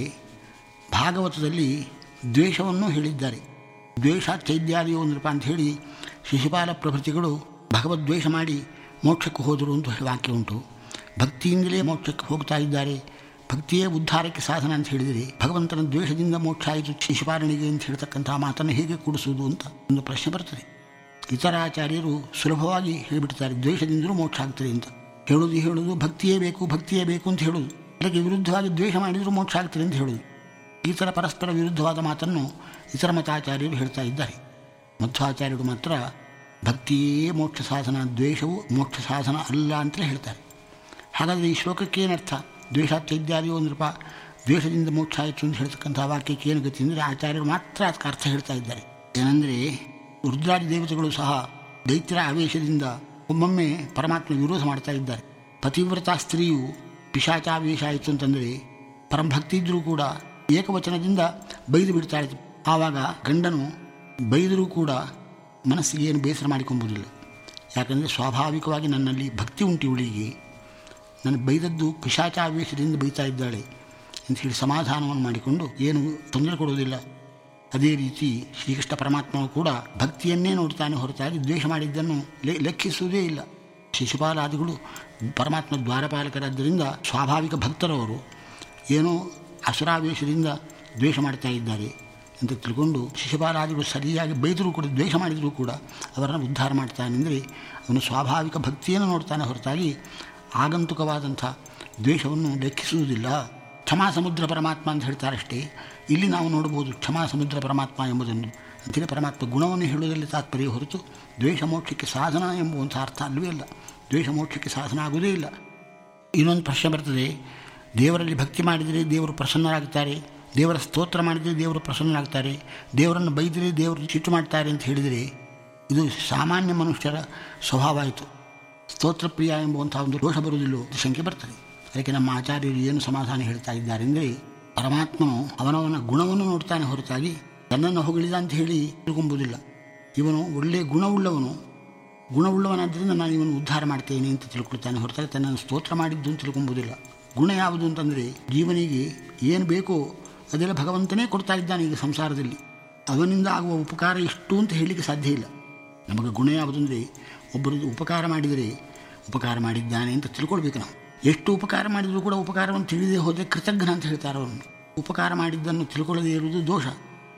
ಭಾಗವತದಲ್ಲಿ ದ್ವೇಷವನ್ನು ಹೇಳಿದ್ದಾರೆ ದ್ವೇಷ ಚೈದ್ಯಾದಿಯೋ ನೃಪ ಅಂತ ಹೇಳಿ ಶಿಶುಪಾಲ ಪ್ರಭೃತಿಗಳು ಭಗವದ್ವೇಷ ಮಾಡಿ ಮೋಕ್ಷಕ್ಕೆ ಹೋದರು ಅಂತ ಹೇಳಿ ವಾಕ್ಯ ಉಂಟು ಭಕ್ತಿಯಿಂದಲೇ ಮೋಕ್ಷಕ್ಕೆ ಹೋಗ್ತಾ ಇದ್ದಾರೆ ಭಕ್ತಿಯೇ ಉದ್ಧಾರಕ್ಕೆ ಸಾಧನ ಅಂತ ಹೇಳಿದರೆ ಭಗವಂತನ ದ್ವೇಷದಿಂದ ಮೋಕ್ಷ ಆಯಿತು ಶಿಶುಪಾಲನಿಗೆ ಅಂತ ಹೇಳ್ತಕ್ಕಂಥ ಮಾತನ್ನು ಹೇಗೆ ಕೂಡಿಸುವುದು ಅಂತ ಒಂದು ಪ್ರಶ್ನೆ ಬರ್ತದೆ ಇತರ ಆಚಾರ್ಯರು ಸುಲಭವಾಗಿ ಹೇಳಿಬಿಡ್ತಾರೆ ದ್ವೇಷದಿಂದಲೂ ಮೋಕ್ಷ ಆಗ್ತದೆ ಅಂತ ಹೇಳೋದು ಹೇಳೋದು ಭಕ್ತಿಯೇ ಬೇಕು ಭಕ್ತಿಯೇ ಬೇಕು ಅಂತ ಹೇಳೋದು ಅದಕ್ಕೆ ವಿರುದ್ಧವಾಗಿ ದ್ವೇಷ ಮಾಡಿದರೂ ಮೋಕ್ಷ ಆಗ್ತದೆ ಅಂತ ಹೇಳೋದು ಈ ಥರ ಪರಸ್ಪರ ವಿರುದ್ಧವಾದ ಮಾತನ್ನು ಇತರ ಮತಾಚಾರ್ಯರು ಹೇಳ್ತಾ ಇದ್ದಾರೆ ಮಧ್ವಾಚಾರ್ಯರು ಮಾತ್ರ ಭಕ್ತಿಯೇ ಮೋಕ್ಷ ಸಾಧನ ದ್ವೇಷವು ಮೋಕ್ಷ ಸಾಧನ ಅಲ್ಲ ಅಂತಲೇ ಹೇಳ್ತಾರೆ ಹಾಗಾದರೆ ಈ ಶ್ಲೋಕಕ್ಕೆ ಏನರ್ಥ ದ್ವೇಷ ಚೈದ್ಯಾದಿಯೋ ನೃಪ ದ್ವೇಷದಿಂದ ಮೋಕ್ಷ ಆಯಿತು ಅಂತ ಹೇಳ್ತಕ್ಕಂಥ ವಾಕ್ಯಕ್ಕೆ ಏನು ಗತಿ ಅಂದರೆ ಆಚಾರ್ಯರು ಮಾತ್ರ ಅದಕ್ಕೆ ಅರ್ಥ ಹೇಳ್ತಾ ಇದ್ದಾರೆ ಏನಂದರೆ ರುದ್ರಾದಿ ದೇವತೆಗಳು ಸಹ ದೈತ್ಯರ ಆವೇಶದಿಂದ ಒಮ್ಮೊಮ್ಮೆ ಪರಮಾತ್ಮ ವಿರೋಧ ಮಾಡ್ತಾ ಇದ್ದಾರೆ ಪತಿವ್ರತ ಸ್ತ್ರೀಯು ಪಿಶಾಚಾವೇಶ ಆಯಿತು ಅಂತಂದರೆ ಪರಮಭಕ್ತಿ ಇದ್ದರೂ ಕೂಡ ಏಕವಚನದಿಂದ ಬೈದು ಬಿಡ್ತಾಳೆ ಆವಾಗ ಗಂಡನು ಬೈದರೂ ಕೂಡ ಮನಸ್ಸಿಗೆ ಏನು ಬೇಸರ ಮಾಡಿಕೊಂಬುದಿಲ್ಲ ಯಾಕಂದರೆ ಸ್ವಾಭಾವಿಕವಾಗಿ ನನ್ನಲ್ಲಿ ಭಕ್ತಿ ಉಂಟು ಇವಳಿಗೆ ನನ್ನ ಬೈದದ್ದು ಪಿಶಾಚಾವೇಶದಿಂದ ಬೈತಾ ಇದ್ದಾಳೆ ಅಂತ ಹೇಳಿ ಸಮಾಧಾನವನ್ನು ಮಾಡಿಕೊಂಡು ಏನು ತೊಂದರೆ ಕೊಡುವುದಿಲ್ಲ ಅದೇ ರೀತಿ ಶ್ರೀಕೃಷ್ಣ ಪರಮಾತ್ಮನು ಕೂಡ ಭಕ್ತಿಯನ್ನೇ ನೋಡ್ತಾನೆ ಹೊರತಾಗಿ ದ್ವೇಷ ಮಾಡಿದ್ದನ್ನು ಲೆಕ್ಕಿಸುವುದೇ ಇಲ್ಲ ಶಿಶುಪಾಲಾದಿಗಳು ಪರಮಾತ್ಮ ದ್ವಾರಪಾಲಕರಾದ್ದರಿಂದ ಸ್ವಾಭಾವಿಕ ಭಕ್ತರವರು ಏನೋ ಅಸುರಾವೇಶದಿಂದ ದ್ವೇಷ ಮಾಡ್ತಾ ಇದ್ದಾರೆ ಅಂತ ತಿಳ್ಕೊಂಡು ಶಿಶುಪಾಲಾದಿಗಳು ಸರಿಯಾಗಿ ಬೈದರೂ ಕೂಡ ದ್ವೇಷ ಮಾಡಿದರೂ ಕೂಡ ಅವರನ್ನು ಉದ್ಧಾರ ಮಾಡ್ತಾನೆಂದರೆ ಅವನು ಸ್ವಾಭಾವಿಕ ಭಕ್ತಿಯನ್ನು ನೋಡ್ತಾನೆ ಹೊರತಾಗಿ ಆಗಂತುಕವಾದಂಥ ದ್ವೇಷವನ್ನು ಲೆಕ್ಕಿಸುವುದಿಲ್ಲ ಕ್ಷಮಾ ಸಮುದ್ರ ಪರಮಾತ್ಮ ಅಂತ ಹೇಳ್ತಾರಷ್ಟೇ ಇಲ್ಲಿ ನಾವು ನೋಡ್ಬೋದು ಕ್ಷಮಾ ಸಮುದ್ರ ಪರಮಾತ್ಮ ಎಂಬುದನ್ನು ಅಂಥೇಳಿ ಪರಮಾತ್ಮ ಗುಣವನ್ನು ಹೇಳುವುದರಲ್ಲಿ ತಾತ್ಪರ್ಯ ಹೊರತು ದ್ವೇಷ ಮೋಕ್ಷಕ್ಕೆ ಸಾಧನ ಎಂಬುವಂಥ ಅರ್ಥ ಅಲ್ಲವೇ ಇಲ್ಲ ದ್ವೇಷ ಮೋಕ್ಷಕ್ಕೆ ಸಾಧನ ಆಗುವುದೇ ಇಲ್ಲ ಇನ್ನೊಂದು ಪ್ರಶ್ನೆ ಬರ್ತದೆ ದೇವರಲ್ಲಿ ಭಕ್ತಿ ಮಾಡಿದರೆ ದೇವರು ಪ್ರಸನ್ನರಾಗ್ತಾರೆ ದೇವರ ಸ್ತೋತ್ರ ಮಾಡಿದರೆ ದೇವರು ಪ್ರಸನ್ನರಾಗ್ತಾರೆ ದೇವರನ್ನು ಬೈದರೆ ದೇವರು ಸಿಟ್ಟು ಮಾಡ್ತಾರೆ ಅಂತ ಹೇಳಿದರೆ ಇದು ಸಾಮಾನ್ಯ ಮನುಷ್ಯರ ಸ್ವಭಾವ ಆಯಿತು ಸ್ತೋತ್ರಪ್ರಿಯ ಎಂಬುವಂಥ ಒಂದು ದೋಷ ಬರುವುದಿಲ್ಲ ಶಂಕೆ ಬರ್ತದೆ ಅದಕ್ಕೆ ನಮ್ಮ ಆಚಾರ್ಯರು ಏನು ಸಮಾಧಾನ ಹೇಳ್ತಾ ಇದ್ದಾರೆ ಅಂದರೆ ಪರಮಾತ್ಮನು ಅವನವನ ಗುಣವನ್ನು ನೋಡ್ತಾನೆ ಹೊರತಾಗಿ ತನ್ನನ್ನು ಹೊಗಳಿದ ಅಂತ ಹೇಳಿ ತಿಳ್ಕೊಂಬುದಿಲ್ಲ ಇವನು ಒಳ್ಳೆಯ ಗುಣವುಳ್ಳವನು ಗುಣವುಳ್ಳವನಾದ್ದರಿಂದ ನಾನು ಇವನು ಉದ್ಧಾರ ಮಾಡ್ತೇನೆ ಅಂತ ತಿಳ್ಕೊಳ್ತಾನೆ ಹೊರತಾಗಿ ತನ್ನನ್ನು ಸ್ತೋತ್ರ ಮಾಡಿದ್ದು ಅಂತ ತಿಳ್ಕೊಂಬುದಿಲ್ಲ ಗುಣ ಯಾವುದು ಅಂತಂದರೆ ಜೀವನಿಗೆ ಏನು ಬೇಕೋ ಅದೆಲ್ಲ ಭಗವಂತನೇ ಕೊಡ್ತಾ ಇದ್ದಾನೆ ಈಗ ಸಂಸಾರದಲ್ಲಿ ಅವನಿಂದ ಆಗುವ ಉಪಕಾರ ಇಷ್ಟು ಅಂತ ಹೇಳಲಿಕ್ಕೆ ಸಾಧ್ಯ ಇಲ್ಲ ನಮಗೆ ಗುಣ ಯಾವುದಂದರೆ ಒಬ್ಬರಿಗೆ ಉಪಕಾರ ಮಾಡಿದರೆ ಉಪಕಾರ ಮಾಡಿದ್ದಾನೆ ಅಂತ ತಿಳ್ಕೊಳ್ಬೇಕು ನಾವು ಎಷ್ಟು ಉಪಕಾರ ಮಾಡಿದರೂ ಕೂಡ ಉಪಕಾರವನ್ನು ತಿಳಿದೇ ಹೋದರೆ ಕೃತಜ್ಞ ಅಂತ ಹೇಳ್ತಾರೆ ಅವನು ಉಪಕಾರ ಮಾಡಿದ್ದನ್ನು ತಿಳ್ಕೊಳ್ಳದೇ ಇರುವುದು ದೋಷ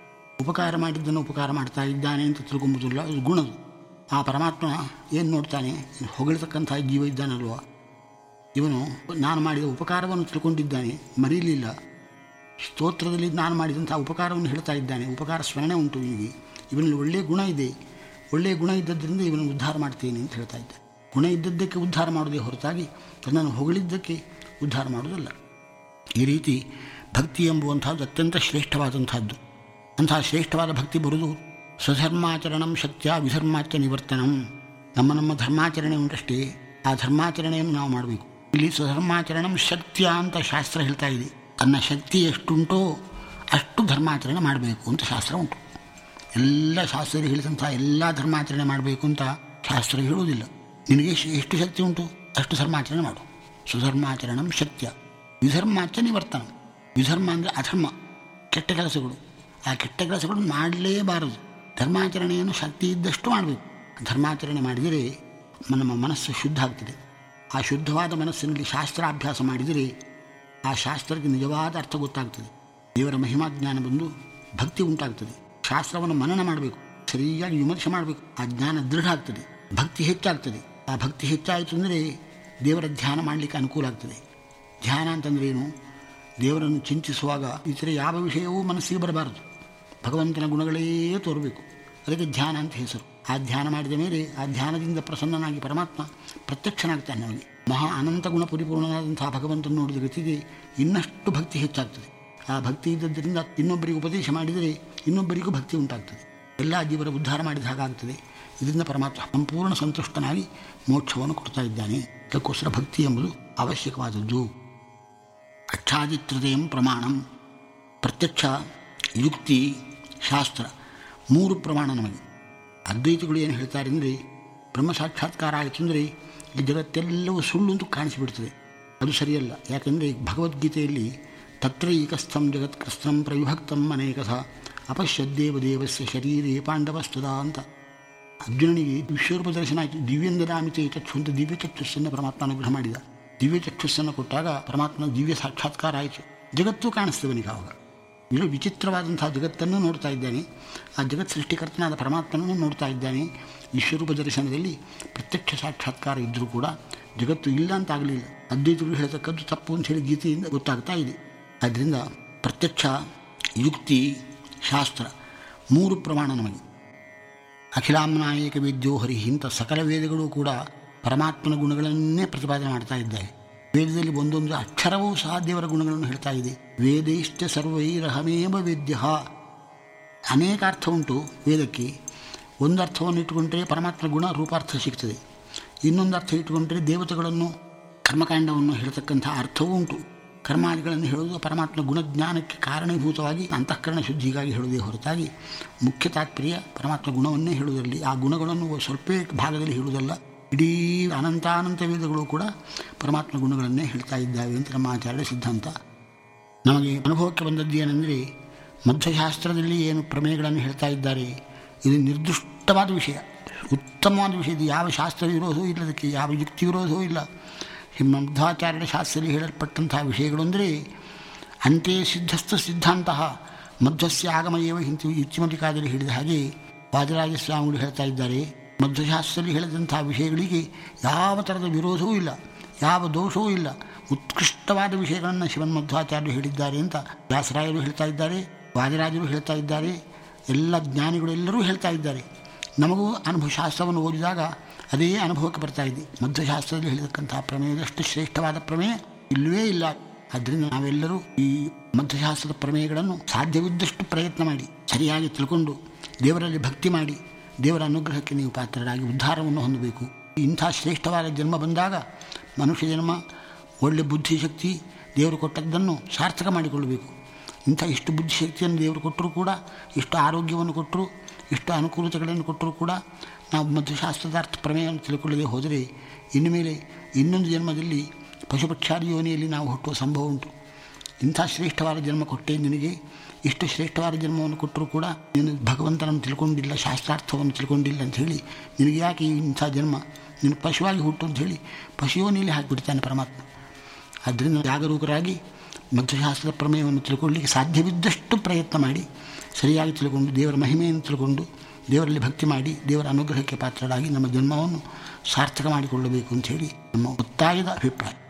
ಉಪಕಾರ ಮಾಡಿದ್ದನ್ನು ಉಪಕಾರ ಮಾಡ್ತಾ ಇದ್ದಾನೆ ಅಂತ ತಿಳ್ಕೊಂಬುದಿಲ್ಲ ಅದು ಗುಣದು ಆ ಪರಮಾತ್ಮ ಏನು ನೋಡ್ತಾನೆ ಹೊಗಳತಕ್ಕಂಥ ಜೀವ ಇದ್ದಾನಲ್ವ ಇವನು ನಾನು ಮಾಡಿದ ಉಪಕಾರವನ್ನು ತಿಳ್ಕೊಂಡಿದ್ದಾನೆ ಮರೀಲಿಲ್ಲ ಸ್ತೋತ್ರದಲ್ಲಿ ನಾನು ಮಾಡಿದಂಥ ಉಪಕಾರವನ್ನು ಹೇಳ್ತಾ ಇದ್ದಾನೆ ಉಪಕಾರ ಸ್ಮರಣೆ ಉಂಟು ಇವನಿಗೆ ಇವನಲ್ಲಿ ಒಳ್ಳೆಯ ಗುಣ ಇದೆ ಒಳ್ಳೆಯ ಗುಣ ಇದ್ದದ್ದರಿಂದ ಇವನು ಉದ್ಧಾರ ಮಾಡ್ತೇನೆ ಅಂತ ಹೇಳ್ತಾ ಇದ್ದ ಗುಣ ಇದ್ದದ್ದಕ್ಕೆ ಉದ್ಧಾರ ಮಾಡೋದೇ ಹೊರತಾಗಿ ತನ್ನನ್ನು ಹೊಗಳಿದ್ದಕ್ಕೆ ಉದ್ಧಾರ ಮಾಡೋದಲ್ಲ ಈ ರೀತಿ ಭಕ್ತಿ ಎಂಬುವಂಥದ್ದು ಅತ್ಯಂತ ಶ್ರೇಷ್ಠವಾದಂಥದ್ದು ಅಂತಹ ಶ್ರೇಷ್ಠವಾದ ಭಕ್ತಿ ಬರುವುದು ಸ್ವಧರ್ಮಾಚರಣಂ ಶಕ್ತಿಯ ವಿಧರ್ಮಾಚ ನಿವರ್ತನಂ ನಮ್ಮ ನಮ್ಮ ಧರ್ಮಾಚರಣೆ ಉಂಟಷ್ಟೇ ಆ ಧರ್ಮಾಚರಣೆಯನ್ನು ನಾವು ಮಾಡಬೇಕು ಇಲ್ಲಿ ಸ್ವಧರ್ಮಾಚರಣಂ ಶಕ್ತಿಯ ಅಂತ ಶಾಸ್ತ್ರ ಹೇಳ್ತಾ ಇದೆ ತನ್ನ ಶಕ್ತಿ ಎಷ್ಟುಂಟೋ ಅಷ್ಟು ಧರ್ಮಾಚರಣೆ ಮಾಡಬೇಕು ಅಂತ ಶಾಸ್ತ್ರ ಉಂಟು ಎಲ್ಲ ಶಾಸ್ತ್ರ ಹೇಳಿದಂಥ ಎಲ್ಲ ಧರ್ಮಾಚರಣೆ ಮಾಡಬೇಕು ಅಂತ ಶಾಸ್ತ್ರ ಹೇಳುವುದಿಲ್ಲ ನಿನಗೆ ಎಷ್ಟ್- ಎಷ್ಟು ಶಕ್ತಿ ಉಂಟು ಅಷ್ಟು ಧರ್ಮಾಚರಣೆ ಮಾಡು ಸುಧರ್ಮಾಚರಣಂ ಶಕ್ತಿಯ ವಿಧರ್ಮಾಚ ನಿವರ್ತನ ವಿಧರ್ಮ ಅಂದರೆ ಅಧರ್ಮ ಕೆಟ್ಟ ಕೆಲಸಗಳು ಆ ಕೆಟ್ಟ ಕೆಲಸಗಳನ್ನು ಮಾಡಲೇಬಾರದು ಧರ್ಮಾಚರಣೆಯನ್ನು ಶಕ್ತಿ ಇದ್ದಷ್ಟು ಮಾಡಬೇಕು ಧರ್ಮಾಚರಣೆ ಮಾಡಿದರೆ ನಮ್ಮ ಮನಸ್ಸು ಶುದ್ಧ ಆಗ್ತದೆ ಆ ಶುದ್ಧವಾದ ಮನಸ್ಸಿನಲ್ಲಿ ಶಾಸ್ತ್ರಾಭ್ಯಾಸ ಮಾಡಿದರೆ ಆ ಶಾಸ್ತ್ರಕ್ಕೆ ನಿಜವಾದ ಅರ್ಥ ಗೊತ್ತಾಗ್ತದೆ ದೇವರ ಮಹಿಮಾ ಜ್ಞಾನ ಬಂದು ಭಕ್ತಿ ಉಂಟಾಗ್ತದೆ ಶಾಸ್ತ್ರವನ್ನು ಮನನ ಮಾಡಬೇಕು ಸರಿಯಾಗಿ ವಿಮರ್ಶೆ ಮಾಡಬೇಕು ಆ ಜ್ಞಾನ ದೃಢ ಆಗ್ತದೆ ಭಕ್ತಿ ಹೆಚ್ಚಾಗ್ತದೆ ಆ ಭಕ್ತಿ ಹೆಚ್ಚಾಯಿತು ಅಂದರೆ ದೇವರ ಧ್ಯಾನ ಮಾಡಲಿಕ್ಕೆ ಅನುಕೂಲ ಆಗ್ತದೆ ಧ್ಯಾನ ಅಂತಂದ್ರೆ ಏನು ದೇವರನ್ನು ಚಿಂತಿಸುವಾಗ ಇತರೆ ಯಾವ ವಿಷಯವೂ ಮನಸ್ಸಿಗೆ ಬರಬಾರದು ಭಗವಂತನ ಗುಣಗಳೇ ತೋರಬೇಕು ಅದಕ್ಕೆ ಧ್ಯಾನ ಅಂತ ಹೆಸರು ಆ ಧ್ಯಾನ ಮಾಡಿದ ಮೇಲೆ ಆ ಧ್ಯಾನದಿಂದ ಪ್ರಸನ್ನನಾಗಿ ಪರಮಾತ್ಮ ಪ್ರತ್ಯಕ್ಷನಾಗ್ತಾನೆ ನಮಗೆ ಮಹಾ ಅನಂತ ಗುಣ ಪರಿಪೂರ್ಣನಾದಂತಹ ಭಗವಂತನ ನೋಡಿದ ಗತಿಗೆ ಇನ್ನಷ್ಟು ಭಕ್ತಿ ಹೆಚ್ಚಾಗ್ತದೆ ಆ ಭಕ್ತಿ ಇದ್ದದ್ದರಿಂದ ಇನ್ನೊಬ್ಬರಿಗೆ ಉಪದೇಶ ಮಾಡಿದರೆ ಇನ್ನೊಬ್ಬರಿಗೂ ಭಕ್ತಿ ಉಂಟಾಗ್ತದೆ ಎಲ್ಲ ಜೀವರ ಉದ್ಧಾರ ಮಾಡಿದ ಹಾಗಾಗ್ತದೆ ಇದರಿಂದ ಪರಮಾತ್ಮ ಸಂಪೂರ್ಣ ಸಂತುಷ್ಟನಾಗಿ ಮೋಕ್ಷವನ್ನು ಕೊಡ್ತಾ ಇದ್ದಾನೆ ಅದಕ್ಕೋಸ್ಕರ ಭಕ್ತಿ ಎಂಬುದು ಅವಶ್ಯಕವಾದದ್ದು ಅಚ್ಛಾದಿತ್ರತೆಯಂ ಪ್ರಮಾಣಂ ಪ್ರತ್ಯಕ್ಷ ಯುಕ್ತಿ ಶಾಸ್ತ್ರ ಮೂರು ಪ್ರಮಾಣ ನಮಗೆ ಅದ್ವೈತಗಳು ಏನು ಹೇಳ್ತಾರೆ ಅಂದರೆ ಬ್ರಹ್ಮ ಸಾಕ್ಷಾತ್ಕಾರ ಆಯಿತು ಅಂದರೆ ಈ ಜಗತ್ತೆಲ್ಲವೂ ಸುಳ್ಳು ಅಂತ ಕಾಣಿಸಿಬಿಡ್ತದೆ ಅದು ಸರಿಯಲ್ಲ ಯಾಕೆಂದರೆ ಭಗವದ್ಗೀತೆಯಲ್ಲಿ ತತ್ರ ಏಕಸ್ಥಂ ಜಗತ್ಕೃಸ್ಥಂ ಪ್ರವಿಭಕ್ತಂ ಅನೇಕಥ ಅಪಶ್ಯದ್ದೇವ ದೇವಸ್ಯ ಶರೀರೇ ಪಾಂಡವಸ್ತುದ ಅಂತ ಅರ್ಜುನನಿಗೆ ವಿಶ್ವರೂಪ ದರ್ಶನ ಆಯಿತು ದಿವ್ಯಂದರಾಮಿತೆ ಚಕ್ಷು ಅಂತ ದಿವ್ಯ ಚಕ್ಷುಸ್ಸನ್ನು ಪರಮಾತ್ಮ ಅನುಗ್ರಹ ಮಾಡಿದ ದಿವ್ಯ ಚಕ್ಷುಸ್ಸನ್ನು ಕೊಟ್ಟಾಗ ಪರಮಾತ್ಮನ ದಿವ್ಯ ಸಾಕ್ಷಾತ್ಕಾರ ಆಯಿತು ಜಗತ್ತು ಕಾಣಿಸ್ತವನಿಗೆ ಆವಾಗ ಇದು ವಿಚಿತ್ರವಾದಂಥ ಜಗತ್ತನ್ನು ನೋಡ್ತಾ ಇದ್ದಾನೆ ಆ ಜಗತ್ ಸೃಷ್ಟಿಕರ್ತನಾದ ಪರಮಾತ್ಮನನ್ನು ನೋಡ್ತಾ ಇದ್ದಾನೆ ವಿಶ್ವರೂಪ ದರ್ಶನದಲ್ಲಿ ಪ್ರತ್ಯಕ್ಷ ಸಾಕ್ಷಾತ್ಕಾರ ಇದ್ದರೂ ಕೂಡ ಜಗತ್ತು ಇಲ್ಲ ಅಂತ ಆಗಲಿಲ್ಲ ಅದ್ವೈತಗಳು ಹೇಳ್ತಕ್ಕದ್ದು ತಪ್ಪು ಅಂತ ಹೇಳಿ ಗೀತೆಯಿಂದ ಗೊತ್ತಾಗ್ತಾ ಇದೆ ಆದ್ದರಿಂದ ಪ್ರತ್ಯಕ್ಷ ಯುಕ್ತಿ ಶಾಸ್ತ್ರ ಮೂರು ಪ್ರಮಾಣ ನಮಗೆ ಅಖಿಲಾಮ್ನಾಯಕ ವೇದ್ಯೋ ಹರಿ ಇಂಥ ಸಕಲ ವೇದಗಳು ಕೂಡ ಪರಮಾತ್ಮನ ಗುಣಗಳನ್ನೇ ಪ್ರತಿಪಾದನೆ ಮಾಡ್ತಾ ಇದ್ದಾವೆ ವೇದದಲ್ಲಿ ಒಂದೊಂದು ಅಕ್ಷರವೂ ಸಹ ದೇವರ ಗುಣಗಳನ್ನು ಹೇಳ್ತಾ ಇದೆ ವೇದೈಶ್ಚ ಸರ್ವೈರಹಮೇವ ವೇದ್ಯ ಅನೇಕ ಅರ್ಥ ಉಂಟು ವೇದಕ್ಕೆ ಒಂದು ಅರ್ಥವನ್ನು ಇಟ್ಟುಕೊಂಡ್ರೆ ಪರಮಾತ್ಮ ಗುಣ ರೂಪಾರ್ಥ ಸಿಗ್ತದೆ ಇನ್ನೊಂದು ಅರ್ಥ ಇಟ್ಟುಕೊಂಡ್ರೆ ದೇವತೆಗಳನ್ನು ಕರ್ಮಕಾಂಡವನ್ನು ಹೇಳ್ತಕ್ಕಂಥ ಅರ್ಥವೂ ಉಂಟು ಕರ್ಮಾದಿಗಳನ್ನು ಹೇಳುವುದು ಪರಮಾತ್ಮ ಗುಣಜ್ಞಾನಕ್ಕೆ ಕಾರಣೀಭೂತವಾಗಿ ಅಂತಃಕರಣ ಶುದ್ಧಿಗಾಗಿ ಹೇಳುವುದೇ ಹೊರತಾಗಿ ಮುಖ್ಯ ತಾತ್ಪರ್ಯ ಪರಮಾತ್ಮ ಗುಣವನ್ನೇ ಹೇಳುವುದರಲ್ಲಿ ಆ ಗುಣಗಳನ್ನು ಸ್ವಲ್ಪ ಭಾಗದಲ್ಲಿ ಹೇಳುವುದಲ್ಲ ಇಡೀ ಅನಂತಾನಂತ ವೇದಗಳು ಕೂಡ ಪರಮಾತ್ಮ ಗುಣಗಳನ್ನೇ ಹೇಳ್ತಾ ಇದ್ದಾವೆ ಅಂತ ನಮ್ಮ ಆಚಾರ್ಯ ಸಿದ್ಧಾಂತ ನಮಗೆ ಅನುಭವಕ್ಕೆ ಬಂದದ್ದು ಏನೆಂದರೆ ಮಧ್ಯಶಾಸ್ತ್ರದಲ್ಲಿ ಏನು ಪ್ರಮೇಯಗಳನ್ನು ಹೇಳ್ತಾ ಇದ್ದಾರೆ ಇದು ನಿರ್ದಿಷ್ಟವಾದ ವಿಷಯ ಉತ್ತಮವಾದ ವಿಷಯ ಇದು ಯಾವ ಶಾಸ್ತ್ರ ವಿರೋಧವೂ ಇಲ್ಲ ಅದಕ್ಕೆ ಯಾವ ಯುಕ್ತಿ ವಿರೋಧವೂ ಇಲ್ಲ ಈ ಮಧ್ವಾಚಾರ್ಯರ ಶಾಸ್ತ್ರದಲ್ಲಿ ಹೇಳಲ್ಪಟ್ಟಂತಹ ವಿಷಯಗಳು ಅಂದರೆ ಅಂತೆ ಸಿದ್ಧಸ್ಥ ಸಿದ್ಧಾಂತ ಮಧ್ವಸ್ಯ ಆಗಮಯವ ಹಿಂತಿ ಯುಕ್ತಿಮತಿಕಾದಲ್ಲಿ ಹೇಳಿದ ಹಾಗೆ ವಾದಿರಾಜ ಸ್ವಾಮಿಗಳು ಹೇಳ್ತಾ ಇದ್ದಾರೆ ಮಧ್ವಶಾಸ್ತ್ರದಲ್ಲಿ ಹೇಳಿದಂಥ ವಿಷಯಗಳಿಗೆ ಯಾವ ಥರದ ವಿರೋಧವೂ ಇಲ್ಲ ಯಾವ ದೋಷವೂ ಇಲ್ಲ ಉತ್ಕೃಷ್ಟವಾದ ವಿಷಯಗಳನ್ನು ಶಿವನ್ ಮಧ್ವಾಚಾರ್ಯರು ಹೇಳಿದ್ದಾರೆ ಅಂತ ವ್ಯಾಸರಾಯರು ಹೇಳ್ತಾ ಇದ್ದಾರೆ ವಾದಿರಾಜರು ಹೇಳ್ತಾ ಇದ್ದಾರೆ ಎಲ್ಲ ಜ್ಞಾನಿಗಳು ಎಲ್ಲರೂ ಹೇಳ್ತಾ ಇದ್ದಾರೆ ನಮಗೂ ಅನುಭವ ಶಾಸ್ತ್ರವನ್ನು ಓದಿದಾಗ ಅದೇ ಅನುಭವಕ್ಕೆ ಬರ್ತಾ ಇದೆ ಮಧ್ವಶಾಸ್ತ್ರದಲ್ಲಿ ಹೇಳಿರ್ತಕ್ಕಂಥ ಪ್ರಮೇಯದಷ್ಟು ಶ್ರೇಷ್ಠವಾದ ಪ್ರಮೇಯ ಇಲ್ಲವೇ ಇಲ್ಲ ಆದ್ದರಿಂದ ನಾವೆಲ್ಲರೂ ಈ ಮಧ್ಯಶಾಸ್ತ್ರದ ಪ್ರಮೇಯಗಳನ್ನು ಸಾಧ್ಯವಿದ್ದಷ್ಟು ಪ್ರಯತ್ನ ಮಾಡಿ ಸರಿಯಾಗಿ ತಿಳ್ಕೊಂಡು ದೇವರಲ್ಲಿ ಭಕ್ತಿ ಮಾಡಿ ದೇವರ ಅನುಗ್ರಹಕ್ಕೆ ನೀವು ಪಾತ್ರರಾಗಿ ಉದ್ಧಾರವನ್ನು ಹೊಂದಬೇಕು ಇಂಥ ಶ್ರೇಷ್ಠವಾದ ಜನ್ಮ ಬಂದಾಗ ಮನುಷ್ಯ ಜನ್ಮ ಒಳ್ಳೆ ಬುದ್ಧಿಶಕ್ತಿ ದೇವರು ಕೊಟ್ಟದ್ದನ್ನು ಸಾರ್ಥಕ ಮಾಡಿಕೊಳ್ಳಬೇಕು ಇಂಥ ಇಷ್ಟು ಬುದ್ಧಿಶಕ್ತಿಯನ್ನು ದೇವರು ಕೊಟ್ಟರೂ ಕೂಡ ಇಷ್ಟು ಆರೋಗ್ಯವನ್ನು ಕೊಟ್ಟರು ಇಷ್ಟು ಅನುಕೂಲತೆಗಳನ್ನು ಕೊಟ್ಟರೂ ಕೂಡ ನಾವು ಮಧುಶಾಸ್ತ್ರಾರ್ಥ ಪ್ರಮೇಯವನ್ನು ತಿಳ್ಕೊಳ್ಳದೆ ಹೋದರೆ ಇನ್ನು ಮೇಲೆ ಇನ್ನೊಂದು ಜನ್ಮದಲ್ಲಿ ಪಶುಪಕ್ಷಾದಿ ಯೋನಿಯಲ್ಲಿ ನಾವು ಹುಟ್ಟುವ ಸಂಭವ ಉಂಟು ಇಂಥ ಶ್ರೇಷ್ಠವಾದ ಜನ್ಮ ಕೊಟ್ಟೆ ನಿನಗೆ ಇಷ್ಟು ಶ್ರೇಷ್ಠವಾದ ಜನ್ಮವನ್ನು ಕೊಟ್ಟರೂ ಕೂಡ ನೀನು ಭಗವಂತನನ್ನು ತಿಳ್ಕೊಂಡಿಲ್ಲ ಶಾಸ್ತ್ರಾರ್ಥವನ್ನು ತಿಳ್ಕೊಂಡಿಲ್ಲ ಅಂಥೇಳಿ ನಿನಗೆ ಯಾಕೆ ಇಂಥ ಜನ್ಮ ನೀನು ಪಶುವಾಗಿ ಹುಟ್ಟು ಅಂತ ಹೇಳಿ ಪಶುಯೋನಿಯಲ್ಲಿ ಹಾಕಿಬಿಡ್ತಾನೆ ಪರಮಾತ್ಮ ಆದ್ದರಿಂದ ಜಾಗರೂಕರಾಗಿ ಮಧ್ಯಶಾಸ್ತ್ರದ ಪ್ರಮೇಯವನ್ನು ತಿಳ್ಕೊಳ್ಳಿಕ್ಕೆ ಸಾಧ್ಯವಿದ್ದಷ್ಟು ಪ್ರಯತ್ನ ಮಾಡಿ ಸರಿಯಾಗಿ ತಿಳ್ಕೊಂಡು ದೇವರ ಮಹಿಮೆಯನ್ನು ತಿಳ್ಕೊಂಡು ದೇವರಲ್ಲಿ ಭಕ್ತಿ ಮಾಡಿ ದೇವರ ಅನುಗ್ರಹಕ್ಕೆ ಪಾತ್ರರಾಗಿ ನಮ್ಮ ಜನ್ಮವನ್ನು ಸಾರ್ಥಕ ಮಾಡಿಕೊಳ್ಳಬೇಕು ಅಂಥೇಳಿ ನಮ್ಮ ಒತ್ತಾಯದ ಅಭಿಪ್ರಾಯ